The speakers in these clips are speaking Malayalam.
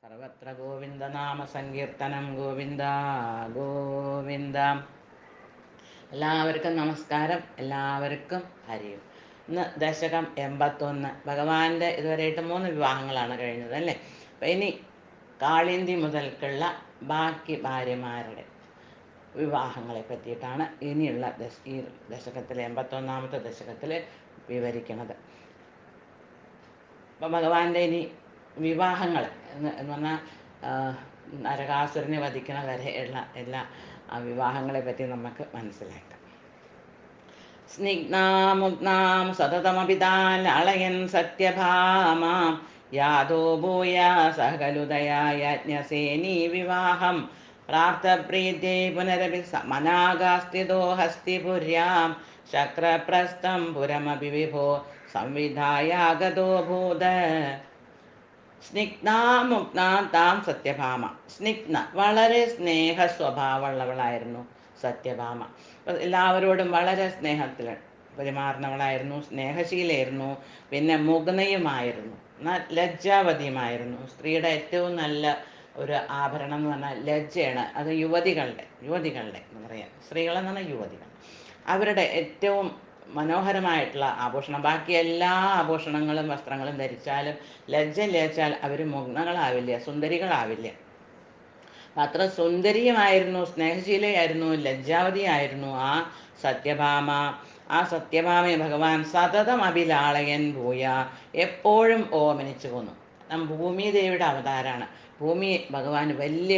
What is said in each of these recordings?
സർവത്ര ഗോവിന്ദനാമ സങ്കീർത്തനം ഗോവിന്ദ ഗോവിന്ദ എല്ലാവർക്കും നമസ്കാരം എല്ലാവർക്കും ഹരിയും ഇന്ന് ദശകം എൺപത്തൊന്ന് ഭഗവാന്റെ ഇതുവരെയായിട്ട് മൂന്ന് വിവാഹങ്ങളാണ് കഴിഞ്ഞത് അല്ലേ അപ്പം ഇനി കാളിന്തി മുതൽക്കുള്ള ബാക്കി ഭാര്യമാരുടെ വിവാഹങ്ങളെ പറ്റിയിട്ടാണ് ഇനിയുള്ള ദശ ഈ ദശകത്തിലെ എൺപത്തൊന്നാമത്തെ ദശകത്തിൽ വിവരിക്കുന്നത് അപ്പം ഭഗവാന്റെ ഇനി വിവാഹങ്ങൾ എന്ന് എന്ന് പറഞ്ഞാൽ നരകാസുരനെ വധിക്കണ വരെയുള്ള എല്ലാ ആ വിവാഹങ്ങളെ പറ്റി നമുക്ക് മനസ്സിലാക്കാം സ്നിഗ്നാമുഗ്നാം സതതമപിതാൻ അളയൻ സത്യഭാമാം യാതോ ഭൂയ സഹകലുദയാജ്ഞസേനീ വിവാഹം പ്രാർത്ഥപ്രീത്യേ പുനരപി മനാഗാസ്ഥിതോ ഹസ്തിപുര്യാം ശക്രപ്രസ്ഥം പുരമപി വിഭോ സംവിധായാഗതോ ഭൂത സ്നിഗ്നാമുഗ്ന താം സത്യഭാമ സ്നിഗ്ന വളരെ സ്നേഹ സ്വഭാവമുള്ളവളായിരുന്നു സത്യഭാമ അപ്പോൾ എല്ലാവരോടും വളരെ സ്നേഹത്തിൽ പെരുമാറുന്നവളായിരുന്നു സ്നേഹശീലയായിരുന്നു പിന്നെ മുഗ്നയുമായിരുന്നു എന്നാൽ ലജ്ജാവതിയുമായിരുന്നു സ്ത്രീയുടെ ഏറ്റവും നല്ല ഒരു ആഭരണം എന്ന് പറഞ്ഞാൽ ലജ്ജയാണ് അത് യുവതികളുടെ യുവതികളുടെ എന്ന് പറയാം സ്ത്രീകളെന്ന് പറഞ്ഞാൽ യുവതികൾ അവരുടെ ഏറ്റവും മനോഹരമായിട്ടുള്ള ആഭൂഷണം ബാക്കി എല്ലാ ആഭൂഷണങ്ങളും വസ്ത്രങ്ങളും ധരിച്ചാലും ലജ്ജ ലജ്ജാൽ അവർ മുഗ്നകളാവില്ല സുന്ദരികളാവില്ല അത്ര സുന്ദരിയുമായിരുന്നു സ്നേഹശീലയായിരുന്നു ലജ്ജാവതിയായിരുന്നു ആ സത്യഭാമ ആ സത്യഭാമയെ ഭഗവാൻ സതതം അഭിലാളയൻ ഭൂയ എപ്പോഴും ഓമനിച്ചു പോന്നു ഭൂമി ദേവിയുടെ അവതാരമാണ് ഭൂമി ഭഗവാൻ വലിയ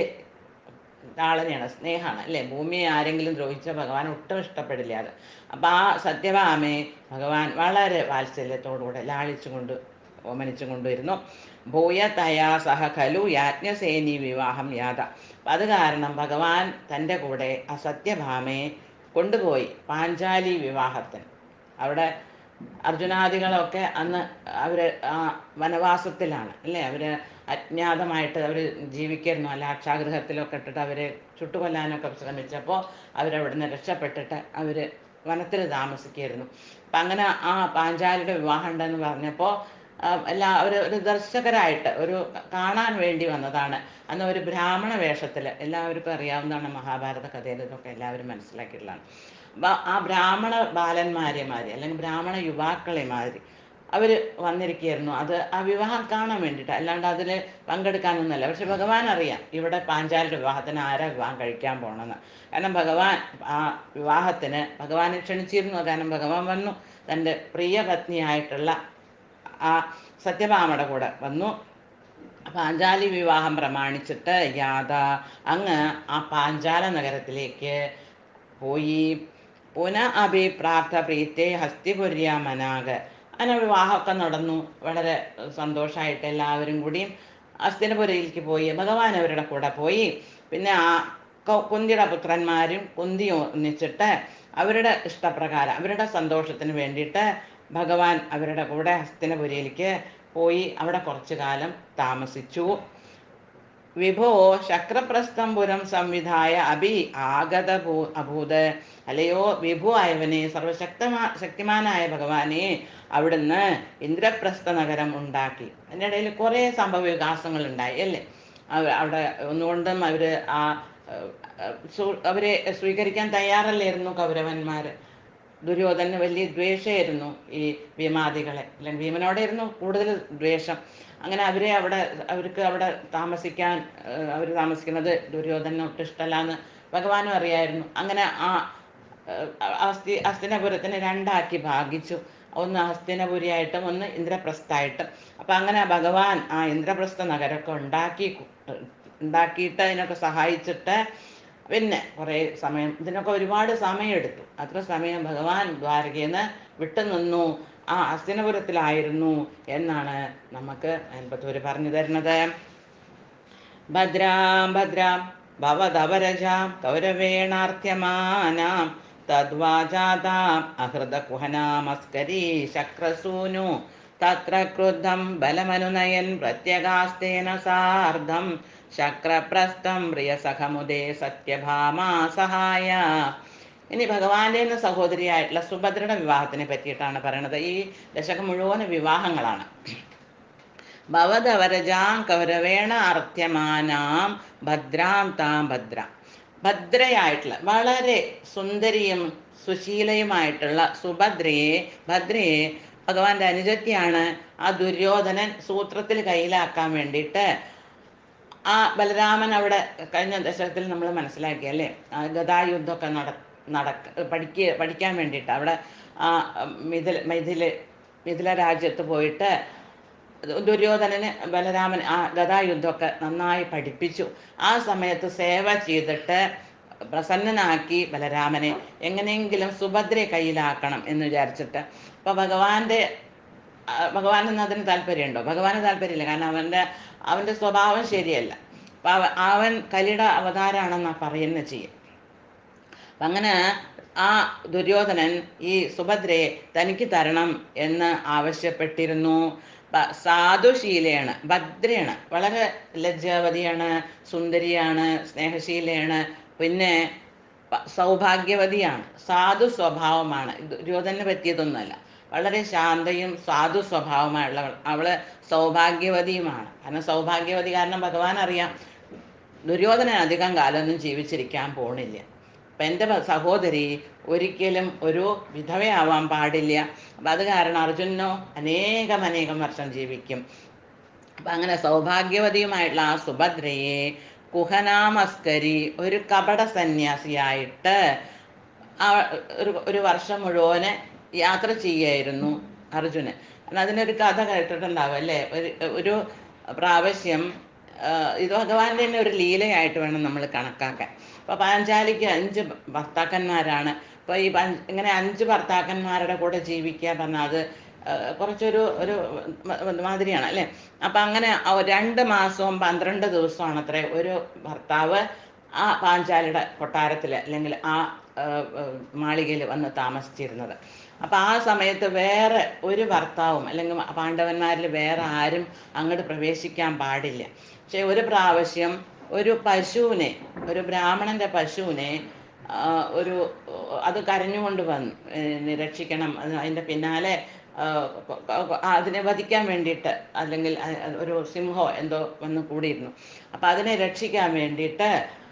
ലാളനയാണ് സ്നേഹമാണ് അല്ലേ ഭൂമിയെ ആരെങ്കിലും ദ്രോഹിച്ച ഭഗവാൻ ഒട്ടും ഇഷ്ടപ്പെടില്ല അത് അപ്പം ആ സത്യഭാമയെ ഭഗവാൻ വളരെ വാത്സല്യത്തോടുകൂടെ ലാളിച്ചുകൊണ്ട് ഓമനിച്ചും കൊണ്ടുവരുന്നു ഭൂയ തയാ സഹ ഖലു യാജ്ഞസേനി വിവാഹം യാത അത് കാരണം ഭഗവാൻ തൻ്റെ കൂടെ ആ സത്യഭാമയെ കൊണ്ടുപോയി പാഞ്ചാലി വിവാഹത്തിന് അവിടെ അർജുനാദികളൊക്കെ അന്ന് അവർ ആ വനവാസത്തിലാണ് അല്ലേ അവർ അജ്ഞാതമായിട്ട് അവർ ജീവിക്കായിരുന്നു അല്ല അക്ഷാഗൃഹത്തിലൊക്കെ ഇട്ടിട്ട് അവരെ ചുട്ടുകൊല്ലാനൊക്കെ ശ്രമിച്ചപ്പോൾ അവരവിടുന്ന് രക്ഷപ്പെട്ടിട്ട് അവർ വനത്തിൽ താമസിക്കായിരുന്നു അപ്പം അങ്ങനെ ആ പാഞ്ചാലിയുടെ വിവാഹം ഉണ്ടെന്ന് പറഞ്ഞപ്പോൾ എല്ലാ ഒരു ഒരു ദർശകരായിട്ട് ഒരു കാണാൻ വേണ്ടി വന്നതാണ് അന്ന് ഒരു ബ്രാഹ്മണ വേഷത്തിൽ എല്ലാവർക്കും അറിയാവുന്നതാണ് മഹാഭാരത കഥയിൽ ഇതൊക്കെ എല്ലാവരും മനസ്സിലാക്കിയിട്ടുള്ളതാണ് അപ്പം ആ ബ്രാഹ്മണ ബാലന്മാരെ മാതിരി അല്ലെങ്കിൽ ബ്രാഹ്മണ യുവാക്കളെ മാതിരി അവർ വന്നിരിക്കുകയായിരുന്നു അത് ആ വിവാഹം കാണാൻ വേണ്ടിയിട്ട് അല്ലാണ്ട് അതിൽ പങ്കെടുക്കാനൊന്നുമല്ല പക്ഷെ ഭഗവാൻ അറിയാം ഇവിടെ പാഞ്ചാലിയുടെ വിവാഹത്തിന് ആരാ വിവാഹം കഴിക്കാൻ പോകണമെന്ന് കാരണം ഭഗവാൻ ആ വിവാഹത്തിന് ഭഗവാനെ ക്ഷണിച്ചിരുന്നു കാരണം ഭഗവാൻ വന്നു തൻ്റെ പ്രിയ പത്നിയായിട്ടുള്ള ആ സത്യഭാമയുടെ കൂടെ വന്നു പാഞ്ചാലി വിവാഹം പ്രമാണിച്ചിട്ട് യാത അങ്ങ് ആ പാഞ്ചാല നഗരത്തിലേക്ക് പോയി പുന അഭി പ്രാർത്ഥ പ്രീത്തെ ഹസ്തിപുര്യ മനാഗ് അങ്ങനെ വിവാഹമൊക്കെ നടന്നു വളരെ സന്തോഷമായിട്ട് എല്ലാവരും കൂടിയും ഹസ്തിനപുരയിലേക്ക് പോയി ഭഗവാൻ അവരുടെ കൂടെ പോയി പിന്നെ ആ കുന്തിയുടെ പുത്രന്മാരും കുന്തി ഒന്നിച്ചിട്ട് അവരുടെ ഇഷ്ടപ്രകാരം അവരുടെ സന്തോഷത്തിന് വേണ്ടിയിട്ട് ഭഗവാൻ അവരുടെ കൂടെ ഹസ്തിനപുരയിലേക്ക് പോയി അവിടെ കുറച്ചു കാലം താമസിച്ചു വിഭോ ശക്രപ്രസ്ഥംപുരം സംവിധായ അഭി ആഗത ഭൂ അഭൂത് അല്ലയോ വിഭു ആയവനെ സർവശക്തമാ ശക്തിമാനായ ഭഗവാനെ അവിടുന്ന് ഇന്ദ്രപ്രസ്ഥ നഗരം ഉണ്ടാക്കി അതിൻ്റെ ഇടയിൽ കുറേ സംഭവ വികാസങ്ങൾ ഉണ്ടായി അല്ലേ അവിടെ ഒന്നുകൊണ്ടും അവർ ആ അവരെ സ്വീകരിക്കാൻ തയ്യാറല്ലായിരുന്നു കൗരവന്മാർ ദുര്യോധന വലിയ ദ്വേഷമായിരുന്നു ഈ ഭീമാദികളെ അല്ലെങ്കിൽ ഭീമനോടായിരുന്നു കൂടുതൽ ദ്വേഷം അങ്ങനെ അവരെ അവിടെ അവർക്ക് അവിടെ താമസിക്കാൻ അവർ താമസിക്കുന്നത് ദുര്യോധന ഒട്ടും ഇഷ്ടമല്ലാന്ന് ഭഗവാനും അറിയായിരുന്നു അങ്ങനെ ആ അസ്ഥി ഹസ്തിനപുരത്തിനെ രണ്ടാക്കി ഭാഗിച്ചു ഒന്ന് ഹസ്തിനപുരിയായിട്ടും ഒന്ന് ഇന്ദ്രപ്രസ്ഥമായിട്ടും അപ്പം അങ്ങനെ ഭഗവാൻ ആ ഇന്ദ്രപ്രസ്ഥ നഗരമൊക്കെ ഉണ്ടാക്കി ഉണ്ടാക്കിയിട്ട് അതിനൊക്കെ സഹായിച്ചിട്ട് പിന്നെ കുറേ സമയം ഇതിനൊക്കെ ഒരുപാട് സമയമെടുത്തു അത്ര സമയം ഭഗവാൻ ദ്വാരകയിൽ നിന്ന് വിട്ടുനിന്നു ആ ഹസ്തിനപുരത്തിലായിരുന്നു എന്നാണ് നമുക്ക് അൻപത്തൂര് പറഞ്ഞു തരുന്നത് ഭദ്രാം ഭദ്രാം ഭവതവരജാം കൗരവേണാർത്ഥ്യമാനാം തദ്വാജാതാം അഹൃതകുഹനാമസ്കരീ ശക്രസൂനു തത്ര ക്രുദ്ധം ബലമനുനയൻ പ്രത്യഗാസ്തേന സാർദ്ധം ശക്രപ്രസ്ഥം പ്രിയസഖമുദേ സത്യഭാമാ സഹായ ഇനി ഭഗവാന്റെ തന്നെ സഹോദരിയായിട്ടുള്ള സുഭദ്രയുടെ വിവാഹത്തിനെ പറ്റിയിട്ടാണ് പറയണത് ഈ ദശകം മുഴുവൻ വിവാഹങ്ങളാണ് ഭവതവരജാം കൗരവേണ അർത്ഥ്യമാനാം ഭദ്രാം താം ഭദ്ര ഭദ്രയായിട്ടുള്ള വളരെ സുന്ദരിയും സുശീലയുമായിട്ടുള്ള സുഭദ്രയെ ഭദ്രയെ ഭഗവാന്റെ അനുജത്തിയാണ് ആ ദുര്യോധനൻ സൂത്രത്തിൽ കയ്യിലാക്കാൻ വേണ്ടിയിട്ട് ആ ബലരാമൻ അവിടെ കഴിഞ്ഞ ദശകത്തിൽ നമ്മൾ മനസ്സിലാക്കിയല്ലേ ആ ഗതായുദ്ധമൊക്കെ നട നടക്ക പഠിക്കുക പഠിക്കാൻ വേണ്ടിയിട്ട് അവിടെ ആ മിഥില മിഥില മിഥില രാജ്യത്ത് പോയിട്ട് ദുര്യോധനന് ബലരാമൻ ആ ഗതായുദ്ധമൊക്കെ നന്നായി പഠിപ്പിച്ചു ആ സമയത്ത് സേവ ചെയ്തിട്ട് പ്രസന്നനാക്കി ബലരാമനെ എങ്ങനെയെങ്കിലും സുഭദ്രയെ കയ്യിലാക്കണം എന്ന് വിചാരിച്ചിട്ട് അപ്പോൾ ഭഗവാന്റെ ആ, ഭഗവാനൊന്നും അതിന് താല്പര്യമുണ്ടോ ഭഗവാന് താല്പര്യമില്ല കാരണം അവൻ്റെ അവൻ്റെ സ്വഭാവം ശരിയല്ല അപ്പം അവൻ അവൻ കലിയുടെ അവതാരമാണെന്നാണ് പറയുന്നത് ചെയ്യും അപ്പം അങ്ങനെ ആ ദുര്യോധനൻ ഈ സുഭദ്രയെ തനിക്ക് തരണം എന്ന് ആവശ്യപ്പെട്ടിരുന്നു ബ- സാധുശീലയാണ് ഭദ്രയാണ് വളരെ ലജ്ജാവതിയാണ് സുന്ദരിയാണ് സ്നേഹശീലയാണ് പിന്നെ പ- സൗഭാഗ്യവതിയാണ് സാധു സ്വഭാവമാണ് ദുര്യോധനന് പറ്റിയതൊന്നുമല്ല വളരെ ശാന്തയും സാധു സ്വഭാവമായുള്ള അവള് സൗഭാഗ്യവതിയുമാണ് കാരണം സൗഭാഗ്യവതി കാരണം ഭഗവാൻ അറിയാം ദുര്യോധനൻ അധികം കാലമൊന്നും ജീവിച്ചിരിക്കാൻ പോണില്ല അപ്പം എൻ്റെ ഭ- സഹോദരി ഒരിക്കലും ഒരു വിധവയാവാൻ പാടില്ല അപ്പം അത് കാരണം അർജുനനോ അനേകം അനേകം വർഷം ജീവിക്കും അപ്പം അങ്ങനെ സൗഭാഗ്യവതിയുമായിട്ടുള്ള ആ സുഭദ്രയെ കുഹനാമസ്കരി ഒരു കപട സന്യാസിയായിട്ട് ആ ഒരു ഒരു വർഷം മുഴുവന് യാത്ര ചെയ്യായിരുന്നു അർജുനൻ കാരണം അതിനൊരു കഥ കേട്ടിട്ടുണ്ടാവും അല്ലേ ഒരു ഒരു പ്രാവശ്യം ആ, ഇത് ഭഗവാന്റെ തന്നെ ഒരു ലീലയായിട്ട് വേണം നമ്മൾ കണക്കാക്കാൻ അപ്പോൾ പാഞ്ചാലിക്ക് അഞ്ച് ഭർത്താക്കന്മാരാണ് അപ്പോൾ ഈ പഞ്ച് ഇങ്ങനെ അഞ്ച് ഭർത്താക്കന്മാരുടെ കൂടെ ജീവിക്കുക പറഞ്ഞാൽ അത് ആ, കുറച്ചൊരു ഒരു മ- മ- മാതിരിയാണ് അല്ലേ അപ്പം അങ്ങനെ ആ ഒരു രണ്ട് മാസവും പന്ത്രണ്ട് ദിവസമാണ് അത്രേ ഒരു ഭർത്താവ് ആ പാഞ്ചാലിയുടെ കൊട്ടാരത്തിൽ അല്ലെങ്കിൽ ആ മാളികയിൽ വന്ന് താമസിച്ചിരുന്നത് അപ്പം ആ സമയത്ത് വേറെ ഒരു ഭർത്താവും അല്ലെങ്കിൽ പാണ്ഡവന്മാരിൽ വേറെ ആരും അങ്ങോട്ട് പ്രവേശിക്കാൻ പാടില്ല പക്ഷെ ഒരു പ്രാവശ്യം ഒരു പശുവിനെ ഒരു ബ്രാഹ്മണന്റെ പശുവിനെ ആ, ഒരു അത് കരഞ്ഞുകൊണ്ട് വന്നു ഏ, രക്ഷിക്കണം അത് അതിൻ്റെ പിന്നാലെ ആ, കൊ- കൊ- അതിനെ വധിക്കാൻ വേണ്ടിയിട്ട് അല്ലെങ്കിൽ അ- അ- ഒരു സിംഹോ എന്തോ വന്ന് കൂടിയിരുന്നു അപ്പം അതിനെ രക്ഷിക്കാൻ വേണ്ടിയിട്ട്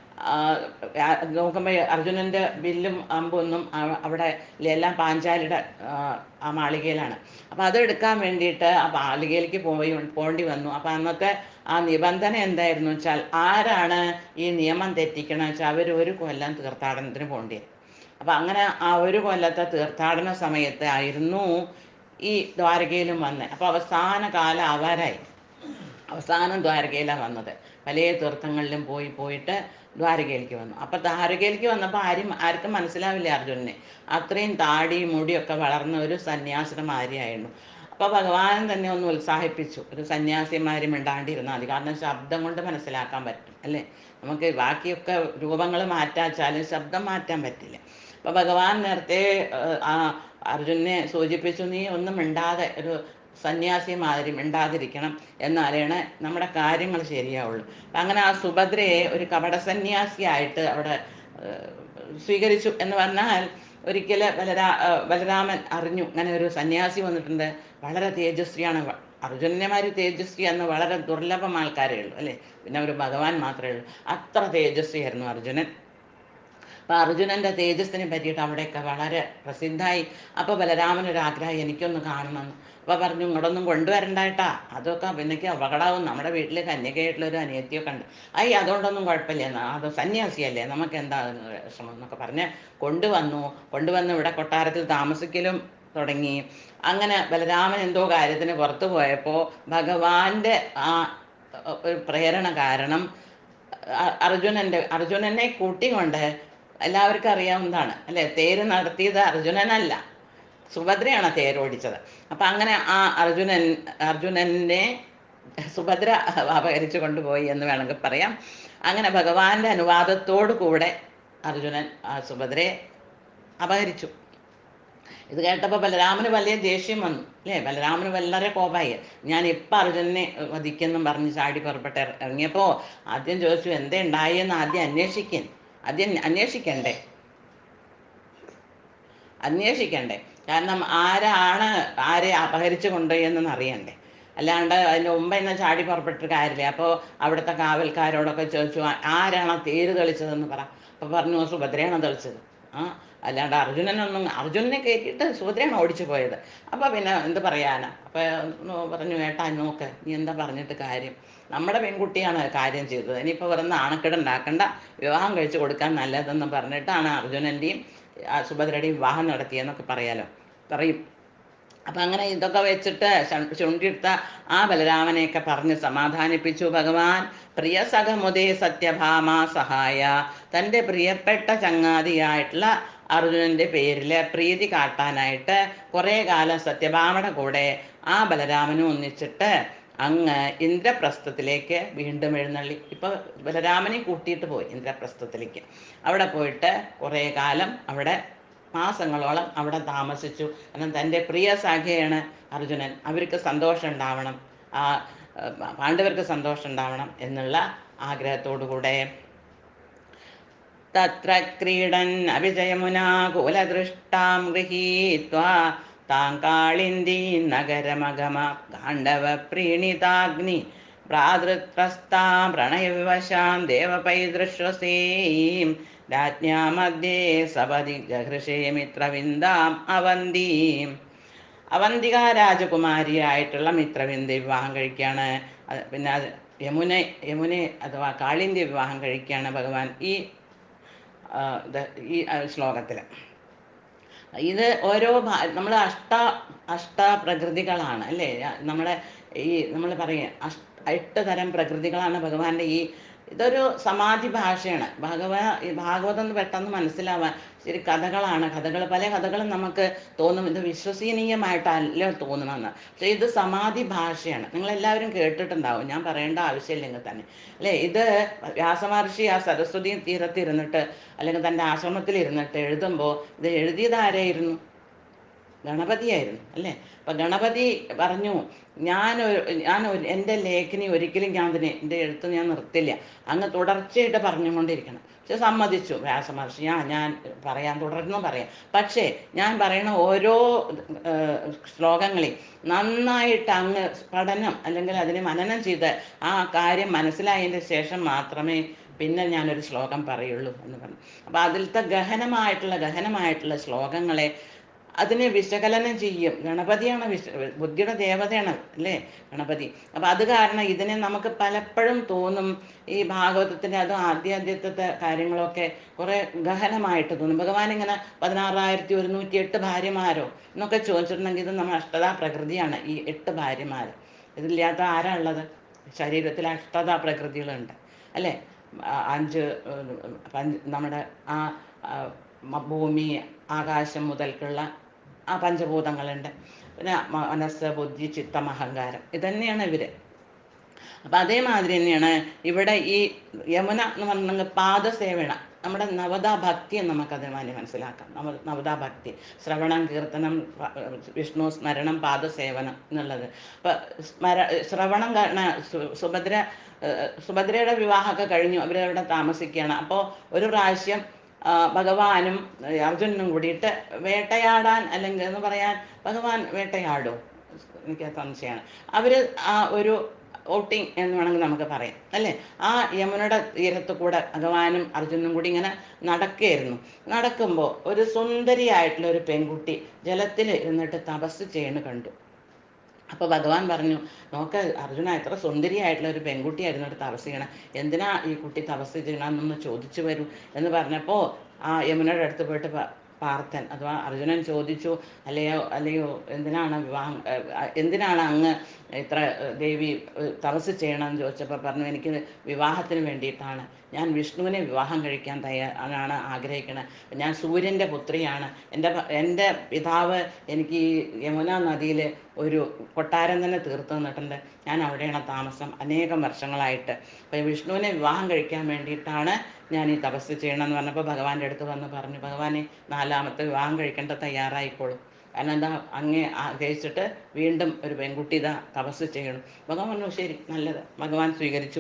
നോക്കുമ്പോൾ അർജുനൻ്റെ ബില്ലും അമ്പൊന്നും അവ- അവിടെ എല്ലാം പാഞ്ചാലിയുടെ ആ, ആ മാളികയിലാണ് അപ്പം അതെടുക്കാൻ വേണ്ടിയിട്ട് ആ മാളികയിലേക്ക് പോയി പോണ്ടി വന്നു അപ്പം അന്നത്തെ ആ നിബന്ധന എന്തായിരുന്നു വെച്ചാൽ ആരാണ് ഈ നിയമം തെറ്റിക്കണമെന്ന് വെച്ചാൽ അവർ ഒരു കൊല്ലം തീർത്ഥാടനത്തിന് പോണ്ടി വരും അപ്പം അങ്ങനെ ആ ഒരു കൊല്ലത്തെ തീർത്ഥാടന സമയത്ത് ആയിരുന്നു ഈ ദ്വാരകയിലും വന്നത് അപ്പോൾ അവസാന കാലം ആവാരായി അവസാനം ദ്വാരകയിലാണ് വന്നത് പല തീർത്ഥങ്ങളിലും പോയി പോയിട്ട് ദ്വാരകയിലേക്ക് വന്നു അപ്പം ദ്വാരകയിലേക്ക് വന്നപ്പോൾ ആരും ആർക്കും മനസ്സിലാവില്ല അർജുനനെ അത്രയും താടി മുടിയൊക്കെ വളർന്ന ഒരു സന്യാസിയുടെ മാതിരിയായിരുന്നു അപ്പോൾ ഭഗവാൻ തന്നെ ഒന്ന് ഉത്സാഹിപ്പിച്ചു ഒരു സന്യാസിമാരും മിണ്ടാണ്ടിരുന്നാൽ മതി കാരണം ശബ്ദം കൊണ്ട് മനസ്സിലാക്കാൻ പറ്റും അല്ലേ നമുക്ക് ബാക്കിയൊക്കെ രൂപങ്ങൾ മാറ്റാച്ചാലും ശബ്ദം മാറ്റാൻ പറ്റില്ല അപ്പോൾ ഭഗവാൻ നേരത്തെ ഏഹ്, ആ അർജുനെ സൂചിപ്പിച്ചു നീ ഒന്നും മിണ്ടാതെ ഒരു സന്യാസി മാതിരി മിണ്ടാതിരിക്കണം എന്നാലാണ് നമ്മുടെ കാര്യങ്ങൾ ശരിയാവുള്ളൂ അപ്പം അങ്ങനെ ആ സുഭദ്രയെ ഒരു കപട സന്യാസിയായിട്ട് അവിടെ ഏഹ്, സ്വീകരിച്ചു എന്ന് പറഞ്ഞാൽ ഒരിക്കൽ ബലരാ ഏഹ്, ബലരാമൻ അറിഞ്ഞു അങ്ങനെ ഒരു സന്യാസി വന്നിട്ടുണ്ട് വളരെ തേജസ്വിയാണ് വ- അർജുനന്മാർ തേജസ്വി എന്ന് വളരെ ദുർലഭം ആൾക്കാരേ ഉള്ളൂ അല്ലേ പിന്നെ ഒരു ഭഗവാൻ മാത്രമേ ഉള്ളൂ അത്ര തേജസ്വിയായിരുന്നു അർജുനൻ അപ്പോൾ അർജുനൻ്റെ തേജസ്സിനെ പറ്റിയിട്ട് അവിടെയൊക്കെ വളരെ പ്രസിദ്ധമായി അപ്പോൾ ബലരാമൻ ഒരു ആഗ്രഹം എനിക്കൊന്ന് കാണണം അപ്പോൾ പറഞ്ഞു ഇങ്ങോട്ടൊന്നും കൊണ്ടുവരണ്ടായിട്ടാ അതൊക്കെ പിന്നെക്ക് അപകടമാവും നമ്മുടെ വീട്ടിൽ കന്യകയായിട്ടുള്ള ഒരു അനിയത്തിയൊക്കെ ഉണ്ട് ഐ അതുകൊണ്ടൊന്നും കുഴപ്പമില്ല എന്നാ അത് സന്യാസിയല്ലേ നമുക്ക് എന്താ അതിന് വിഷമം എന്നൊക്കെ പറഞ്ഞ് കൊണ്ടുവന്നു കൊണ്ടുവന്ന് ഇവിടെ കൊട്ടാരത്തിൽ താമസിക്കലും തുടങ്ങി അങ്ങനെ ബലരാമൻ എന്തോ കാര്യത്തിന് പുറത്തു പോയപ്പോൾ ഭഗവാന്റെ ആ അഹ്, ഒരു പ്രേരണ കാരണം അ- അർജുനന്റെ അർജുനനെ കൂട്ടിക്കൊണ്ട് എല്ലാവർക്കും അറിയാവുന്നതാണ് അല്ലെ തേര് നടത്തിയത് അർജുനനല്ല സുഭദ്രയാണ് തേരോടിച്ചത് അപ്പം അങ്ങനെ ആ അർജുനൻ അർജുനനെ സുഭദ്ര അപഹരിച്ചു കൊണ്ടുപോയി എന്ന് വേണമെങ്കിൽ പറയാം അങ്ങനെ ഭഗവാന്റെ അനുവാദത്തോടു കൂടെ അർജുനൻ ആ സുഭദ്രയെ അപഹരിച്ചു ഇത് കേട്ടപ്പോൾ ബലരാമന് വലിയ ദേഷ്യം വന്നു അല്ലേ ബലരാമന് വളരെ കോപായി ഞാൻ ഇപ്പം അർജുനനെ വധിക്കെന്നും പറഞ്ഞ് ചാടി പുറപ്പെട്ട് ഇറ- ഇറങ്ങിയപ്പോൾ ആദ്യം ചോദിച്ചു എന്തേ ഉണ്ടായി എന്ന് ആദ്യം അന്വേഷിക്കാൻ ആദ്യം അന്വേഷിക്കണ്ടേ അന്വേഷിക്കണ്ടേ കാരണം ആരാണ് ആരെ അപഹരിച്ചു കൊണ്ടുപോയെന്ന് അറിയണ്ടേ അല്ലാണ്ട് അതിൻ്റെ മുമ്പ് തന്നെ ചാടി പുറപ്പെട്ടിട്ട് കാര്യമില്ല അപ്പോൾ അവിടുത്തെ കാവൽക്കാരോടൊക്കെ ചോദിച്ചു "ആ- ആരാണ് തേര് തെളിച്ചതെന്ന് പറ അപ്പോൾ പറഞ്ഞു സുഭദ്രയാണ് തെളിച്ചത് ആ അല്ലാണ്ട് അർജുനനൊന്നും അർജുനനെ കയറ്റിയിട്ട് സുഭദ്രയാണ് ഓടിച്ചു പോയത് അപ്പോൾ പിന്നെ എന്ത് പറയാനാ അപ്പോൾ പറഞ്ഞു ഏട്ടാ നോക്ക് നീ എന്താ പറഞ്ഞിട്ട് കാര്യം നമ്മുടെ പെൺകുട്ടിയാണ് കാര്യം ചെയ്തത് ഇനിയിപ്പോൾ വെറുതെ നാണക്കേട് ഉണ്ടാക്കണ്ട വിവാഹം കഴിച്ചു കൊടുക്കാൻ നല്ലതെന്ന് പറഞ്ഞിട്ടാണ് അർജുനൻ്റെയും ആ, സുഭദ്രയുടെയും വിവാഹം നടത്തിയെന്നൊക്കെ പറയാലോ പറയും അപ്പം അങ്ങനെ ഇതൊക്കെ വെച്ചിട്ട് ശ- ചുണ്ടിടുത്ത ആ ബലരാമനെയൊക്കെ പറഞ്ഞ് സമാധാനിപ്പിച്ചു ഭഗവാൻ പ്രിയ സഖമുദേ സത്യഭാമ സഹായ തൻ്റെ പ്രിയപ്പെട്ട ചങ്ങാതിയായിട്ടുള്ള അർജുനൻ്റെ പേരിൽ പ്രീതി കാട്ടാനായിട്ട് കുറേ കാലം സത്യഭാമയുടെ കൂടെ ആ ബലരാമനും ഒന്നിച്ചിട്ട് അങ്ങ് ഇന്ദ്രപ്രസ്ഥത്തിലേക്ക് വീണ്ടും എഴുന്നള്ളി ഇപ്പോൾ ബലരാമനെ കൂട്ടിയിട്ട് പോയി ഇന്ദ്രപ്രസ്ഥത്തിലേക്ക് അവിടെ പോയിട്ട് കുറേ കാലം അവിടെ മാസങ്ങളോളം അവിടെ താമസിച്ചു കാരണം തൻ്റെ പ്രിയ സഖയാണ് അർജുനൻ അവർക്ക് സന്തോഷം ഉണ്ടാവണം ആ ഏർ, പാണ്ഡവർക്ക് സന്തോഷം ഉണ്ടാവണം എന്നുള്ള ആഗ്രഹത്തോടു കൂടെ തത്ര ക്രീഡൻ അഭിജയമുനാ കുലദൃഷ്ടാം ഗൃഹീത്വാ താം കാളിന്ദീ നഗരമഗമ ഗാണ്ഡവ പ്രീണിതാഗ്നി ഭ്രാതൃത്രസ്താം പ്രണയവിവശാം ദേവപൈതൃശ്വസീം രാജ്ഞാ മധ്യേ സപതി ജഹൃഷേ മിത്രവിന്ദാം അവന്തീം അവന്തിക രാജകുമാരിയായിട്ടുള്ള മിത്രവിന്ദ വിവാഹം കഴിക്കുകയാണ് അത് പിന്നെ അത് യമുന യമുനെ അഥവാ കാളിന്തി വിവാഹം കഴിക്കുകയാണ് ഭഗവാൻ ഈ ആ, ഇത് ഈ ശ്ലോകത്തിൽ ഇത് ഓരോ നമ്മൾ അഷ്ട അഷ്ട പ്രകൃതികളാണ് അല്ലേ നമ്മുടെ ഈ നമ്മൾ പറയും അഷ് എട്ട് തരം പ്രകൃതികളാണ് ഭഗവാന്റെ ഈ ഇതൊരു സമാധി ഭാഷയാണ് ഭഗവ ഈ ഭാഗവതം എന്ന് പെട്ടെന്ന് മനസ്സിലാവാൻ ശരി കഥകളാണ് കഥകൾ പല കഥകളും നമുക്ക് തോന്നും ഇത് വിശ്വസനീയമായിട്ടല്ല തോന്നണമെന്ന് പക്ഷേ ഇത് സമാധി ഭാഷയാണ് നിങ്ങൾ എല്ലാവരും കേട്ടിട്ടുണ്ടാവും ഞാൻ പറയേണ്ട ആവശ്യമില്ലെങ്കിൽ തന്നെ അല്ലേ ഇത് വ്യാസമഹർഷി ആ സരസ്വതി തീരത്തിരുന്നിട്ട് അല്ലെങ്കിൽ തൻ്റെ ആശ്രമത്തിൽ ഇരുന്നിട്ട് എഴുതുമ്പോൾ ഇത് എഴുതിയത് ആരായിരുന്നു ഗണപതിയായിരുന്നു അല്ലേ അപ്പൊ ഗണപതി പറഞ്ഞു ഞാൻ ഒരു- ഞാൻ ഒരു- എൻ്റെ ലേഖനി ഒരിക്കലും ഞാൻ അതിനെ എൻ്റെ എഴുത്ത് ഞാൻ നിർത്തില്ല അങ്ങ് തുടർച്ചയായിട്ട് പറഞ്ഞുകൊണ്ടിരിക്കണം പക്ഷെ സമ്മതിച്ചു വ്യാസമഹർഷി ആ ഞാൻ പറയാൻ തുടർന്നും പറയാം പക്ഷേ ഞാൻ പറയുന്ന ഓരോ ഏർ, ശ്ലോകങ്ങളെയും നന്നായിട്ട് അങ്ങ് പഠനം അല്ലെങ്കിൽ അതിനെ മനനം ചെയ്ത് ആ കാര്യം മനസ്സിലായതിൻ്റെ ശേഷം മാത്രമേ പിന്നെ ഞാനൊരു ശ്ലോകം പറയുള്ളൂ എന്ന് പറഞ്ഞു അപ്പം അതിലത്തെ ഗഹനമായിട്ടുള്ള ഗഹനമായിട്ടുള്ള ശ്ലോകങ്ങളെ അതിനെ വിശകലനം ചെയ്യും ഗണപതിയാണ് വിശ ബുദ്ധിയുടെ ദേവതയാണ് അല്ലേ ഗണപതി അപ്പം അത് കാരണം ഇതിനെ നമുക്ക് പലപ്പോഴും തോന്നും ഈ ഭാഗവതത്തിൻ്റെ അതും ആദ്യാദ്യത്തെ കാര്യങ്ങളൊക്കെ കുറേ ഗഹനമായിട്ട് തോന്നും ഭഗവാൻ ഇങ്ങനെ പതിനാറായിരത്തി ഒരുന്നൂറ്റി എട്ട് ഭാര്യമാരോ എന്നൊക്കെ ചോദിച്ചിട്ടുണ്ടെങ്കിൽ ഇത് നമ്മുടെ അഷ്ടതാ പ്രകൃതിയാണ് ഈ എട്ട് ഭാര്യമാർ ഇതില്ലാത്ത ആരാ ഉള്ളത് ശരീരത്തിൽ അഷ്ടതാ പ്രകൃതികളുണ്ട് അല്ലേ ആ, അഞ്ച് ഉം, പഞ്ച് നമ്മുടെ ആ ആ, മ- ഭൂമി ആകാശം മുതൽക്കുള്ള ആ പഞ്ചഭൂതങ്ങളുണ്ട് പിന്നെ മ- മനസ്സ് ബുദ്ധി ചിത്തം അഹങ്കാരം ഇതന്നെയാണ് ഇവര് അപ്പം അതേമാതിരി തന്നെയാണ് ഇവിടെ ഈ യമുന എന്ന് പറഞ്ഞെങ്കിൽ പാദസേവന നമ്മുടെ നവതാ ഭക്തി എന്ന് നമുക്കത് മാതിരി മനസ്സിലാക്കാം നവ നവതാ ഭക്തി ശ്രവണം കീർത്തനം പ- വിഷ്ണു സ്മരണം പാദസേവനം എന്നുള്ളത് അപ്പം സ്മര ശ്രവണം കാരണം സു- സുഭദ്ര ഏഹ് സുഭദ്രയുടെ വിവാഹമൊക്കെ കഴിഞ്ഞു അവരവിടെ താമസിക്കുകയാണ് അപ്പോൾ ഒരു പ്രാവശ്യം ആ, ഭഗവാനും ഏഹ് അർജുനനും കൂടിയിട്ട് വേട്ടയാടാൻ അല്ലെങ്കിൽ എന്ന് പറയാൻ ഭഗവാൻ വേട്ടയാടും എനിക്ക് സംശയമാണ് അവർ ആ ഒരു ഔട്ടിങ് എന്ന് വേണമെങ്കിൽ നമുക്ക് പറയാം അല്ലേ ആ യമുനയുടെ തീരത്ത് കൂടെ ഭഗവാനും അർജുനനും കൂടി ഇങ്ങനെ നടക്കുകയായിരുന്നു നടക്കുമ്പോൾ ഒരു സുന്ദരിയായിട്ടുള്ള ഒരു പെൺകുട്ടി ജലത്തിൽ ഇരുന്നിട്ട് തപസ് ചെയ്യണ കണ്ടു അപ്പോൾ ഭഗവാൻ പറഞ്ഞു നോക്ക് അർജുന എത്ര സുന്ദരിയായിട്ടുള്ള ഒരു പെൺകുട്ടിയായിരുന്നു ഒരു തപസ് ചെയ്യണം എന്തിനാ ഈ കുട്ടി തപസ് ചെയ്യണമെന്നൊന്ന് ചോദിച്ചു വരൂ എന്ന് പറഞ്ഞപ്പോൾ ആ യമുനയുടെ അടുത്ത് പോയിട്ട് പ- പാർത്ഥൻ അഥവാ അർജുനൻ ചോദിച്ചു അല്ലയോ അല്ലയോ എന്തിനാണ് വിവാഹം ഏഹ്, അഹ് എന്തിനാണ് അങ്ങ് ഇത്ര ഏഹ്, ദേവി ഏഹ്, തപസ് ചെയ്യണമെന്ന് ചോദിച്ചപ്പോൾ പറഞ്ഞു എനിക്ക് വിവാഹത്തിന് വേണ്ടിയിട്ടാണ് ഞാൻ വിഷ്ണുവിനെ വിവാഹം കഴിക്കാൻ തയ്യാറാണ് ആഗ്രഹിക്കുന്നത് ഞാൻ സൂര്യൻ്റെ പുത്രിയാണ് എൻ്റെ ഭ- എൻ്റെ പിതാവ് എനിക്ക് ഈ യമുന നദിയിൽ ഒരു കൊട്ടാരം തന്നെ തീർത്തു തന്നിട്ടുണ്ട് ഞാൻ അവിടെയാണ് താമസം അനേകം വർഷങ്ങളായിട്ട് അപ്പോൾ വിഷ്ണുവിനെ വിവാഹം കഴിക്കാൻ വേണ്ടിയിട്ടാണ് ഞാൻ ഈ തപസ് ചെയ്യണമെന്ന് പറഞ്ഞപ്പോൾ ഭഗവാന്റെ അടുത്ത് വന്ന് പറഞ്ഞു ഭഗവാനെ നാലാമത്തെ വിവാഹം കഴിക്കേണ്ട തയ്യാറായിക്കോളും കാരണം എന്താ അങ്ങേ ആഗ്രഹിച്ചിട്ട് വീണ്ടും ഒരു പെൺകുട്ടി ഇതാ തപസ് ചെയ്യണം ഭഗവാൻ പറഞ്ഞു ശരി നല്ലത് ഭഗവാൻ സ്വീകരിച്ചു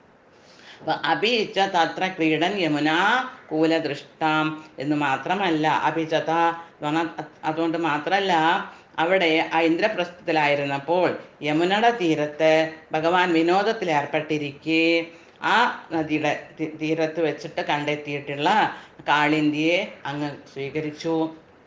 അപ്പൊ അഭിച്ച തത്ര ക്രീഡൻ യമുന കൂലദൃഷ്ടാം എന്ന് മാത്രമല്ല അഭിചത അതുകൊണ്ട് മാത്രമല്ല അവിടെ ആ ഇന്ദ്രപ്രസ്ഥത്തിലായിരുന്നപ്പോൾ യമുനയുടെ തീരത്ത് ഭഗവാൻ വിനോദത്തിൽ ഏർപ്പെട്ടിരിക്കെ ആ നദിയുടെ തി- തീരത്ത് വെച്ചിട്ട് കണ്ടെത്തിയിട്ടുള്ള കാളിന്തിയെ അങ്ങ് സ്വീകരിച്ചു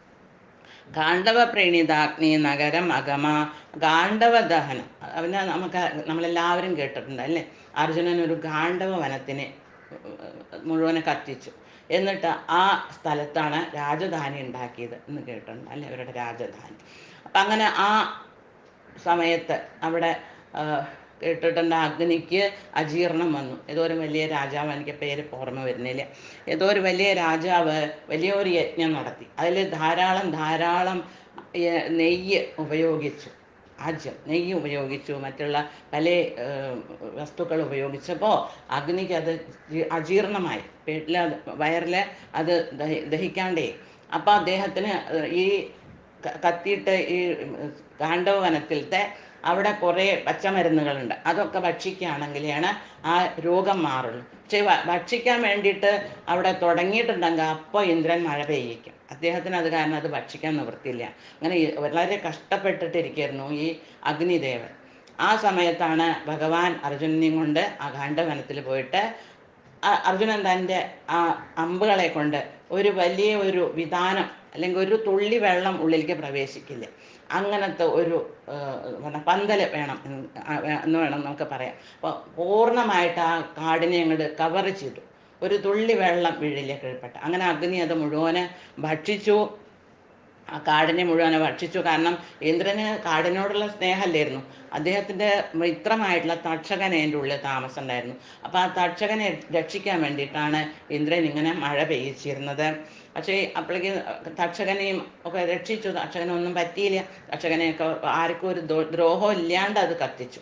ഗാണ്ഡവ പ്രണീതാഗ്നി നഗരം അഗമ ഗാണ്ഡവ ദഹനം അവന് നമുക്ക് നമ്മളെല്ലാവരും കേട്ടിട്ടുണ്ട് അല്ലേ അർജുനൻ ഒരു ഗാണ്ഡവ വനത്തിനെ മുഴുവനെ കത്തിച്ചു എന്നിട്ട് ആ സ്ഥലത്താണ് രാജധാനി ഉണ്ടാക്കിയത് എന്ന് കേട്ടിട്ടുണ്ട് അല്ലേ അവരുടെ രാജധാനി അപ്പം അങ്ങനെ ആ സമയത്ത് അവിടെ ആ, കേട്ടിട്ടുണ്ട് അഗ്നിക്ക് അജീർണം വന്നു ഏതോ ഒരു വലിയ രാജാവ് എനിക്ക് പേര് ഓർമ്മ വരുന്നില്ല ഏതോ ഒരു വലിയ രാജാവ് വലിയൊരു യജ്ഞം നടത്തി അതിൽ ധാരാളം ധാരാളം ഏ, നെയ്യ് ഉപയോഗിച്ചു ആജ്യം നെയ്യ് ഉപയോഗിച്ചു മറ്റുള്ള പല ഏർ, വസ്തുക്കൾ ഉപയോഗിച്ചപ്പോൾ അഗ്നിക്ക് അത് ജി- അജീർണമായി പേട്ടിൽ വയറിൽ അത് ദഹി- ദഹിക്കാണ്ടേ അപ്പോൾ അദ്ദേഹത്തിന് ഈ ക- കത്തിയിട്ട് ഈ ഗാണ്ഡവ വനത്തിലത്തെ അവിടെ കുറേ പച്ചമരുന്നുകളുണ്ട് അതൊക്കെ ഭക്ഷിക്കുകയാണെങ്കിലാണ് ആ രോഗം മാറുള്ളൂ പക്ഷേ വ- ഭക്ഷിക്കാൻ വേണ്ടിയിട്ട് അവിടെ തുടങ്ങിയിട്ടുണ്ടെങ്കിൽ അപ്പോൾ ഇന്ദ്രൻ മഴ പെയ്യിക്കും അദ്ദേഹത്തിന് അത് കാരണം അത് ഭക്ഷിക്കാൻ നിവൃത്തിയില്ല അങ്ങനെ ഈ വളരെ കഷ്ടപ്പെട്ടിട്ടിരിക്കുന്നു ഈ അഗ്നിദേവൻ ആ സമയത്താണ് ഭഗവാൻ അർജുനനെയും കൊണ്ട് ആ ഗാണ്ഡവനത്തിൽ പോയിട്ട് അ- അർജുനൻ തൻ്റെ ആ അമ്പുകളെ കൊണ്ട് ഒരു വലിയ ഒരു വിധാനം അല്ലെങ്കിൽ ഒരു തുള്ളി വെള്ളം ഉള്ളിലേക്ക് പ്രവേശിക്കില്ല അങ്ങനത്തെ ഒരു ഏഹ്, പന്തൽ വേണം എന്ന് ആ വേ- എന്ന് വേണം നമുക്ക് പറയാം അപ്പോൾ പൂർണ്ണമായിട്ട് ആ കാടിനെ അങ്ങോട്ട് കവർ ചെയ്തു ഒരു തുള്ളി വെള്ളം വീഴില്ല കീഴ്പ്പെട്ട അങ്ങനെ അഗ്നി അത് മുഴുവന് ഭക്ഷിച്ചു ആ കാടിനെ മുഴുവൻ ഭക്ഷിച്ചു കാരണം ഇന്ദ്രന് കാടിനോടുള്ള സ്നേഹമല്ലായിരുന്നു അദ്ദേഹത്തിൻ്റെ മിത്രമായിട്ടുള്ള തക്ഷകൻ അതിൻ്റെ ഉള്ളിൽ താമസം ഉണ്ടായിരുന്നു അപ്പോൾ ആ തക്ഷകനെ രക്ഷിക്കാൻ വേണ്ടിയിട്ടാണ് ഇന്ദ്രൻ ഇങ്ങനെ മഴ പെയ്യിച്ചിരുന്നത് പക്ഷേ അപ്പോഴേക്ക് തക്ഷകനെയും ഒക്കെ രക്ഷിച്ചു തക്ഷകനൊന്നും പറ്റിയില്ല തക്ഷകനെയൊക്കെ ആർക്കും ഒരു ദ്രോ- ദ്രോഹം ഇല്ലാണ്ട് അത് കത്തിച്ചു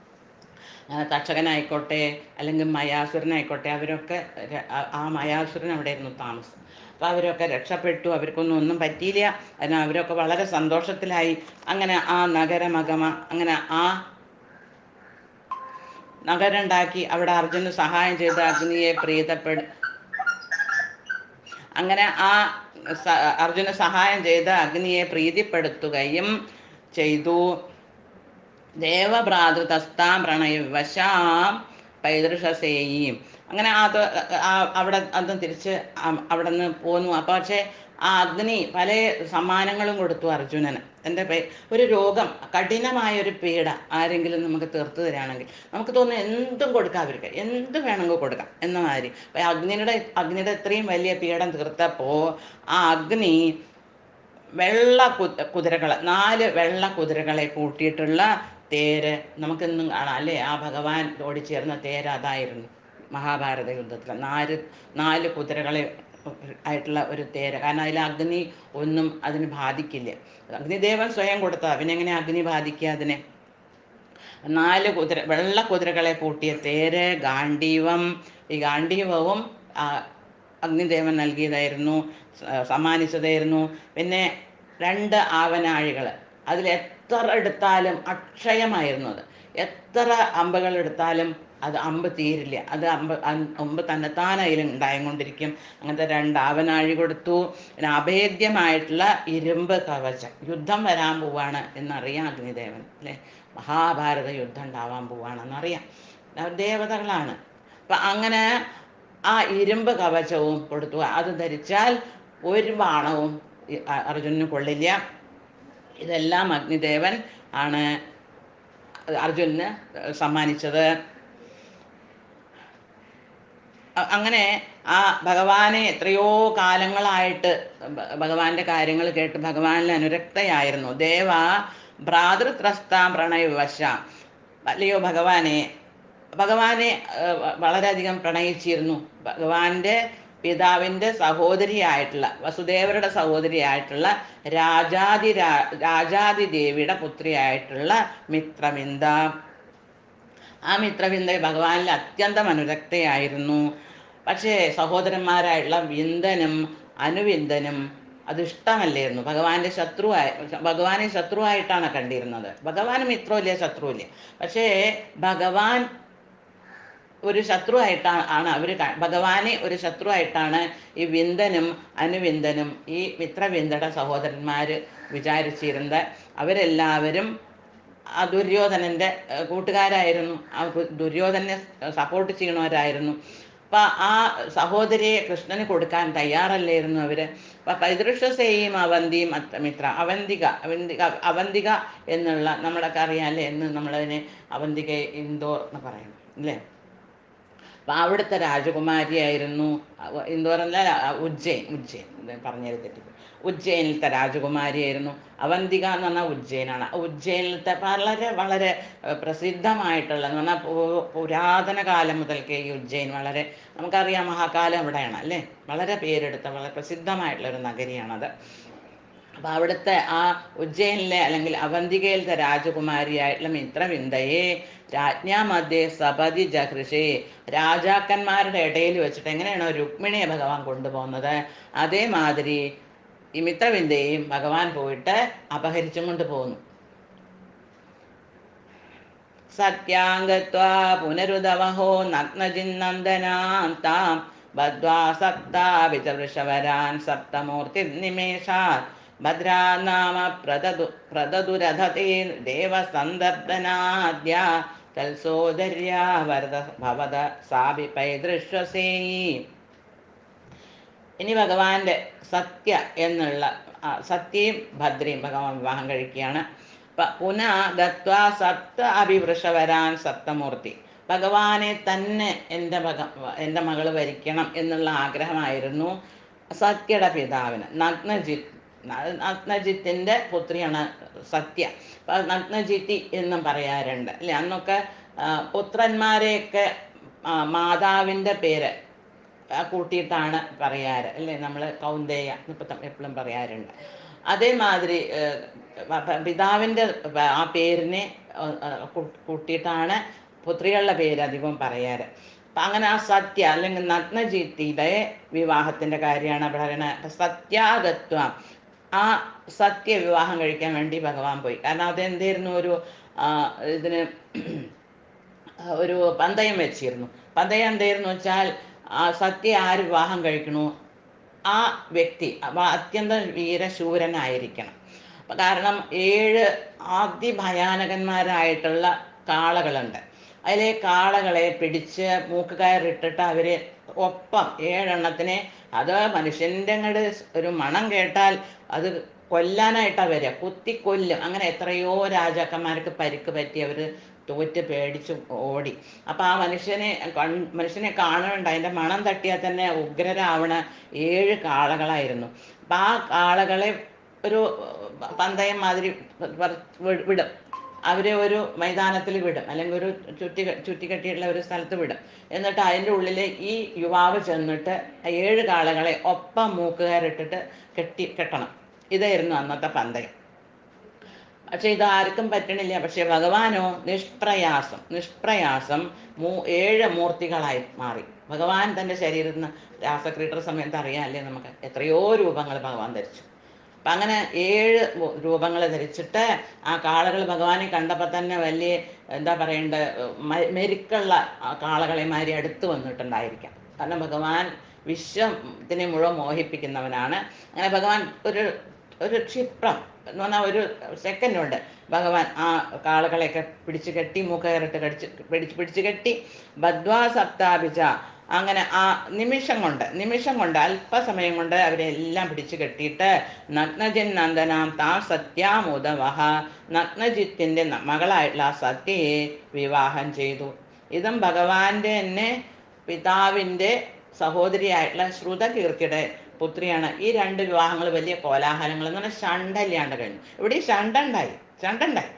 ആ, തക്ഷകനായിക്കോട്ടെ അല്ലെങ്കിൽ മയാസുരനായിക്കോട്ടെ അവരൊക്കെ ര- ആ- ആ മയാസുരൻ അവിടെയായിരുന്നു താമസം അപ്പോൾ അവരൊക്കെ രക്ഷപ്പെട്ടു അവർക്കൊന്നും ഒന്നും പറ്റിയില്ല അതിനാൽ അവരൊക്കെ വളരെ സന്തോഷത്തിലായി അങ്ങനെ ആ നഗരമഗമ അങ്ങനെ ആ നഗരം ഉണ്ടാക്കി അവിടെ അർജുന് സഹായം ചെയ്ത് അഗ്നിയെ പ്രീതപ്പെടു അങ്ങനെ ആ സ- അർജുന സഹായം ചെയ്ത് അഗ്നിയെ പ്രീതിപ്പെടുത്തുകയും ചെയ്തു ദേവഭ്രാതൃതസ്താം പ്രണയവശാം പൈതൃഷസേയും അങ്ങനെ അത് ആ- അവിടെ അത് തിരിച്ച് അ- അവിടെ നിന്ന് പോന്നു അപ്പോൾ പക്ഷേ ആ അഗ്നി പല സമ്മാനങ്ങളും കൊടുത്തു അർജുനന് എൻ്റെ പേ ഒരു രോഗം കഠിനമായ ഒരു പീഡ ആരെങ്കിലും നമുക്ക് തീർത്തു തരാണെങ്കിൽ നമുക്ക് തോന്നുന്നു എന്തും കൊടുക്കാം അവർക്ക് എന്ത് വേണമെങ്കിൽ കൊടുക്കാം എന്ന മാതിരി അപ്പോൾ അഗ്നിയുടെ അഗ്നിയുടെ ഇത്രയും വലിയ പീഡം തീർത്തപ്പോൾ ആ അഗ്നി വെള്ള കുതിര കുതിരകൾ നാല് വെള്ള കുതിരകളെ കൂട്ടിയിട്ടുള്ള തേര് നമുക്കെന്നും കാണാം അല്ലേ ആ ഭഗവാൻ ഓടിച്ചേർന്ന തേര് അതായിരുന്നു മഹാഭാരത യുദ്ധത്തിൽ നാല് നാല് കുതിരകളെ ആയിട്ടുള്ള ഒരു തേര് കാരണം അതിൽ അഗ്നി ഒന്നും അതിന് ബാധിക്കില്ല അഗ്നിദേവൻ സ്വയം കൊടുത്ത അവനെങ്ങനെ അഗ്നി ബാധിക്കുക അതിനെ നാല് കുതിര വെള്ള കുതിരകളെ പൂട്ടിയ തേര് ഗാണ്ഡീവം ഈ ഗാണ്ഡീവവും ആ, അഗ്നിദേവൻ നൽകിയതായിരുന്നു സ- സമ്മാനിച്ചതായിരുന്നു പിന്നെ രണ്ട് ആവനാഴികൾ അതിൽ എത്ര എടുത്താലും അക്ഷയമായിരുന്നു അത് എത്ര അമ്പുകൾ എടുത്താലും അത് അമ്പ് തീരില്ല അത് അമ്പ് അൻ- അമ്പ് തന്നെത്താൻ അതിൽ ഉണ്ടായിക്കൊണ്ടിരിക്കും അങ്ങനത്തെ രണ്ട് ആവനാഴി കൊടുത്തു പിന്നെ അഭേദ്യമായിട്ടുള്ള ഇരുമ്പ് കവചം യുദ്ധം വരാൻ പോവാണ് എന്നറിയാം അഗ്നിദേവൻ അല്ലേ മഹാഭാരത യുദ്ധം ഉണ്ടാവാൻ പോവാണെന്നറിയാം അവർ ദേവതകളാണ് അപ്പം അങ്ങനെ ആ ഇരുമ്പ് കവചവും കൊടുത്തു അത് ധരിച്ചാൽ ഒരു ബാണവും ഈ അ- അർജുനന് കൊള്ളില്ല ഇതെല്ലാം അഗ്നിദേവൻ ആണ് അർജുനന് സമ്മാനിച്ചത് അ- അങ്ങനെ ആ ഭഗവാനെ എത്രയോ കാലങ്ങളായിട്ട് ഭ- ഭഗവാന്റെ കാര്യങ്ങൾ കേട്ട് ഭഗവാനിൽ അനുരക്തയായിരുന്നു ദേവ ഭ്രാതൃത്രസ്താം പ്രണയവശ അല്ലയോ ഭഗവാനെ ഭഗവാനെ ഏർ, വ- വളരെയധികം പ്രണയിച്ചിരുന്നു ഭഗവാന്റെ പിതാവിൻ്റെ സഹോദരിയായിട്ടുള്ള വസുദേവരുടെ സഹോദരിയായിട്ടുള്ള രാജാതി രാ രാജാതി ദേവിയുടെ പുത്രിയായിട്ടുള്ള മിത്രവിന്ദ ആ മിത്രവിന്ദ ഭഗവാനിൽ അത്യന്തം അനുരക്തയായിരുന്നു പക്ഷേ സഹോദരന്മാരായിട്ടുള്ള വിന്ദനും അനുവിന്ദനും അത് ഇഷ്ടമല്ലായിരുന്നു ഭഗവാന്റെ ശത്രുവായി ഭഗവാനെ ശത്രുവായിട്ടാണ് കണ്ടിരുന്നത് ഭഗവാൻ മിത്രമില്ല ശത്രുവില്ല പക്ഷേ ഭഗവാൻ ഒരു ശത്രുവായിട്ടാണ് ആണ് അവർ ഭഗവാനെ ഒരു ശത്രുവായിട്ടാണ് ഈ വിന്ദനും അനുവിന്ദനും ഈ മിത്രവിന്ദയുടെ സഹോദരന്മാർ വിചാരിച്ചിരുന്നത് അവരെല്ലാവരും ആ ദുര്യോധനൻ്റെ ഏഹ്, കൂട്ടുകാരായിരുന്നു ആ കു- ദുര്യോധനെ സപ്പോർട്ട് ചെയ്യണവരായിരുന്നു അപ്പം ആ സഹോദരിയെ കൃഷ്ണന് കൊടുക്കാൻ തയ്യാറല്ലായിരുന്നു അവര് അപ്പം പൈതൃക്ഷസേയും അവന്തിയും അത്ത- മിത്ര അവന്തിക അവന്തിക അവന്തിക എന്നുള്ള നമ്മളൊക്കെ അറിയാമല്ലേ എന്ന് നമ്മളതിനെ അവന്തിക ഇൻഡോർ എന്ന് പറയുന്നു അല്ലേ അപ്പം അവിടുത്തെ രാജകുമാരിയായിരുന്നു അവ- ഇന്തോറല്ല അ- ഉജ്ജയിൻ ഉജ്ജയിൻ ഇത് പറഞ്ഞത് തെറ്റിപ്പോയി ഉജ്ജയിനിലത്തെ രാജകുമാരിയായിരുന്നു അവന്തിക എന്ന് പറഞ്ഞാൽ ഉജ്ജയിനാണ് ഉജ്ജയിനിലത്തെ വളരെ വളരെ ഏഹ്, പ്രസിദ്ധമായിട്ടുള്ള എന്ന് പറഞ്ഞാൽ പു- പുരാതന കാലം മുതൽക്കേ ഈ ഉജ്ജയിൻ വളരെ നമുക്കറിയാം മഹാകാലം ഇവിടെയാണ് അല്ലേ വളരെ പേരെടുത്ത വളരെ പ്രസിദ്ധമായിട്ടുള്ള ഒരു നഗരിയാണത് അപ്പൊ അവിടുത്തെ ആ ഉജ്ജയിനിലെ അല്ലെങ്കിൽ അവന്തികയിലത്തെ രാജകുമാരിയായിട്ടുള്ള മിത്രവിന്ദയെ രാജ്ഞാ മധ്യേ സപതി ജഹൃഷേ രാജാക്കന്മാരുടെ ഇടയിൽ വെച്ചിട്ട് എങ്ങനെയാണോ രുക്മിണിയെ ഭഗവാൻ കൊണ്ടുപോകുന്നത് അതേമാതിരി ഈ മിത്രവിന്ദയെയും ഭഗവാൻ പോയിട്ട് അപഹരിച്ചും കൊണ്ട് പോകുന്നു സത്യാംഗത്വാ പുനരുദവഹോ നഗ്നജിന്നന്ദനാം താം ബദ്ധ്വാ സപ്താവിചവൃഷവരാൻ സപ്തമൂർത്തി നിമേഷാത് ഭദ്രാ നാമ പ്രദദു പ്രദദുരഥതേ ദേവസന്ദർദനാദ്യ തൽസോദര്യ വരദ ഭവത സാപി പൈതൃശ്വസേയി ഇനി ഭഗവാന്റെ സത്യ എന്നുള്ള ആ, സത്യയും ഭദ്രയും ഭഗവാൻ വിവാഹം കഴിക്കുകയാണ് പ- പുനഃ ദത്വാ സപ്ത അഭിവൃഷവരാൻ സപ്തമൂർത്തി ഭഗവാനെ തന്നെ എൻ്റെ ഭഗ എൻ്റെ മകള് വരിക്കണം എന്നുള്ള ആഗ്രഹമായിരുന്നു സത്യയുടെ പിതാവിന് നഗ്നജിത്ത് ന- നഗ്നജിത്തിന്റെ പുത്രിയാണ് സത്യ അപ്പൊ നഗ്നജിത്തി എന്നും പറയാറുണ്ട് അല്ലെ അന്നൊക്കെ ആ, പുത്രന്മാരെയൊക്കെ ആ, മാതാവിന്റെ പേര് ആ കൂട്ടിയിട്ടാണ് പറയാറ് അല്ലേ നമ്മൾ കൗന്ദേയ ഇപ്പം എപ്പോഴും പറയാറുണ്ട് അതേമാതിരി ഏഹ്, പ- പ- പിതാവിൻ്റെ പ- ആ പേരിനെ ഏഹ്, ഏഹ്, കൂ- കൂട്ടിയിട്ടാണ് പുത്രികളുടെ പേര് അധികവും പറയാറ് അപ്പം അങ്ങനെ ആ സത്യ അല്ലെങ്കിൽ നഗ്നജീത്തിയുടെ വിവാഹത്തിൻ്റെ കാര്യമാണ് പറയുന്നത് അപ്പം സത്യാഗത്വം ആ സത്യ വിവാഹം കഴിക്കാൻ വേണ്ടി ഭഗവാൻ പോയി കാരണം അതെന്തായിരുന്നു ഒരു ആ, ഇതിന് ഒരു പന്തയം വെച്ചിരുന്നു പന്തയം എന്തായിരുന്നു വെച്ചാൽ ആ സത്യ ആര് വിവാഹം കഴിക്കണു ആ വ്യക്തി അപ്പൊ അത്യന്തം വീരശൂരനായിരിക്കണം അപ്പൊ കാരണം ഏഴ് അതിഭയാനകന്മാരായിട്ടുള്ള കാളകളുണ്ട് അതിലെ കാളകളെ പിടിച്ച് മൂക്ക് കയറിട്ടിട്ട് അവര് ഒപ്പം ഏഴെണ്ണത്തിനെ അത് മനുഷ്യന്റെ അങ്ങട് ഒരു മണം കേട്ടാൽ അത് കൊല്ലാനായിട്ടാണ് വരിക കുത്തി കൊല്ലും അങ്ങനെ എത്രയോ രാജാക്കന്മാർക്ക് പരിക്ക് പറ്റി അവർ തോറ്റ് പേടിച്ച് ഓടി അപ്പൊ ആ മനുഷ്യനെ കൺ- മനുഷ്യനെ കാണുന്നുണ്ട് അതിന്റെ മണം തട്ടിയാൽ തന്നെ ഉഗ്രരാവണ ഏഴ് കാളകളായിരുന്നു അപ്പൊ ആ കാളകളെ ഒരു ഏർ, പന്തയം മാതിരി വർ- വി- വിടും അവരെ ഒരു മൈതാനത്തിൽ വിടും അല്ലെങ്കിൽ ഒരു ചുറ്റി ചുറ്റിക്കെട്ടിയിട്ടുള്ള ഒരു സ്ഥലത്ത് വിടും എന്നിട്ട് അതിൻ്റെ ഉള്ളിൽ ഈ യുവാവ് ചെന്നിട്ട് ആ ഏഴ് കാളകളെ ഒപ്പം മൂക്കുകാരിട്ടിട്ട് കെട്ടി കെട്ടണം ഇതായിരുന്നു അന്നത്തെ പന്തയം പക്ഷെ ഇത് ആർക്കും പറ്റണില്ല പക്ഷെ ഭഗവാനോ നിഷ്പ്രയാസം നിഷ്പ്രയാസം മൂ ഏഴ് മൂർത്തികളായി മാറി ഭഗവാൻ തൻ്റെ ശരീരത്തിൽ നിന്ന് രാസക്രീഡ സമയത്ത് അറിയാമല്ലേ നമുക്ക് എത്രയോ രൂപങ്ങൾ ഭഗവാൻ ധരിച്ചു അപ്പം അങ്ങനെ ഏഴ് രൂപങ്ങൾ ധരിച്ചിട്ട് ആ കാളകൾ ഭഗവാനെ കണ്ടപ്പോൾ തന്നെ വലിയ എന്താ പറയണ്ട മ- മെരുക്കുള്ള ആ കാളകളെ മാതിരി അടുത്ത് വന്നിട്ടുണ്ടായിരിക്കാം കാരണം ഭഗവാൻ വിശ്വത്തിനെ മുഴുവൻ മോഹിപ്പിക്കുന്നവനാണ് അങ്ങനെ ഭഗവാൻ ഒരു ഒരു ക്ഷിപ്രം എന്ന് പറഞ്ഞാൽ ഒരു സെക്കൻഡ് കൊണ്ട് ഭഗവാൻ ആ കാളകളെയൊക്കെ പിടിച്ചു കെട്ടി മൂക്കയറിട്ട് കടിച്ച് പിടിച്ച് പിടിച്ചു കെട്ടി ബദ്വാ സപ്താപിച്ച അങ്ങനെ ആ നിമിഷം കൊണ്ട് നിമിഷം കൊണ്ട് അല്പസമയം കൊണ്ട് അവരെ എല്ലാം പിടിച്ചു കെട്ടിയിട്ട് നഗ്നജിൻ നന്ദനാം താ സത്യാമുദവഹ നഗ്നജിത്തിന്റെ ന- മകളായിട്ടുള്ള ആ സത്യയെ വിവാഹം ചെയ്തു ഇതും ഭഗവാന്റെ തന്നെ പിതാവിന്റെ സഹോദരിയായിട്ടുള്ള ശ്രുതകീർത്തിയുടെ പുത്രിയാണ് ഈ രണ്ട് വിവാഹങ്ങൾ വലിയ കോലാഹലങ്ങൾ എന്ന് പറഞ്ഞാൽ ഷണ്ടല്ലാണ്ട് കഴിഞ്ഞു ഇവിടെ ഈ ഷണ്ടുണ്ടായി ഷണ്ടുണ്ടായി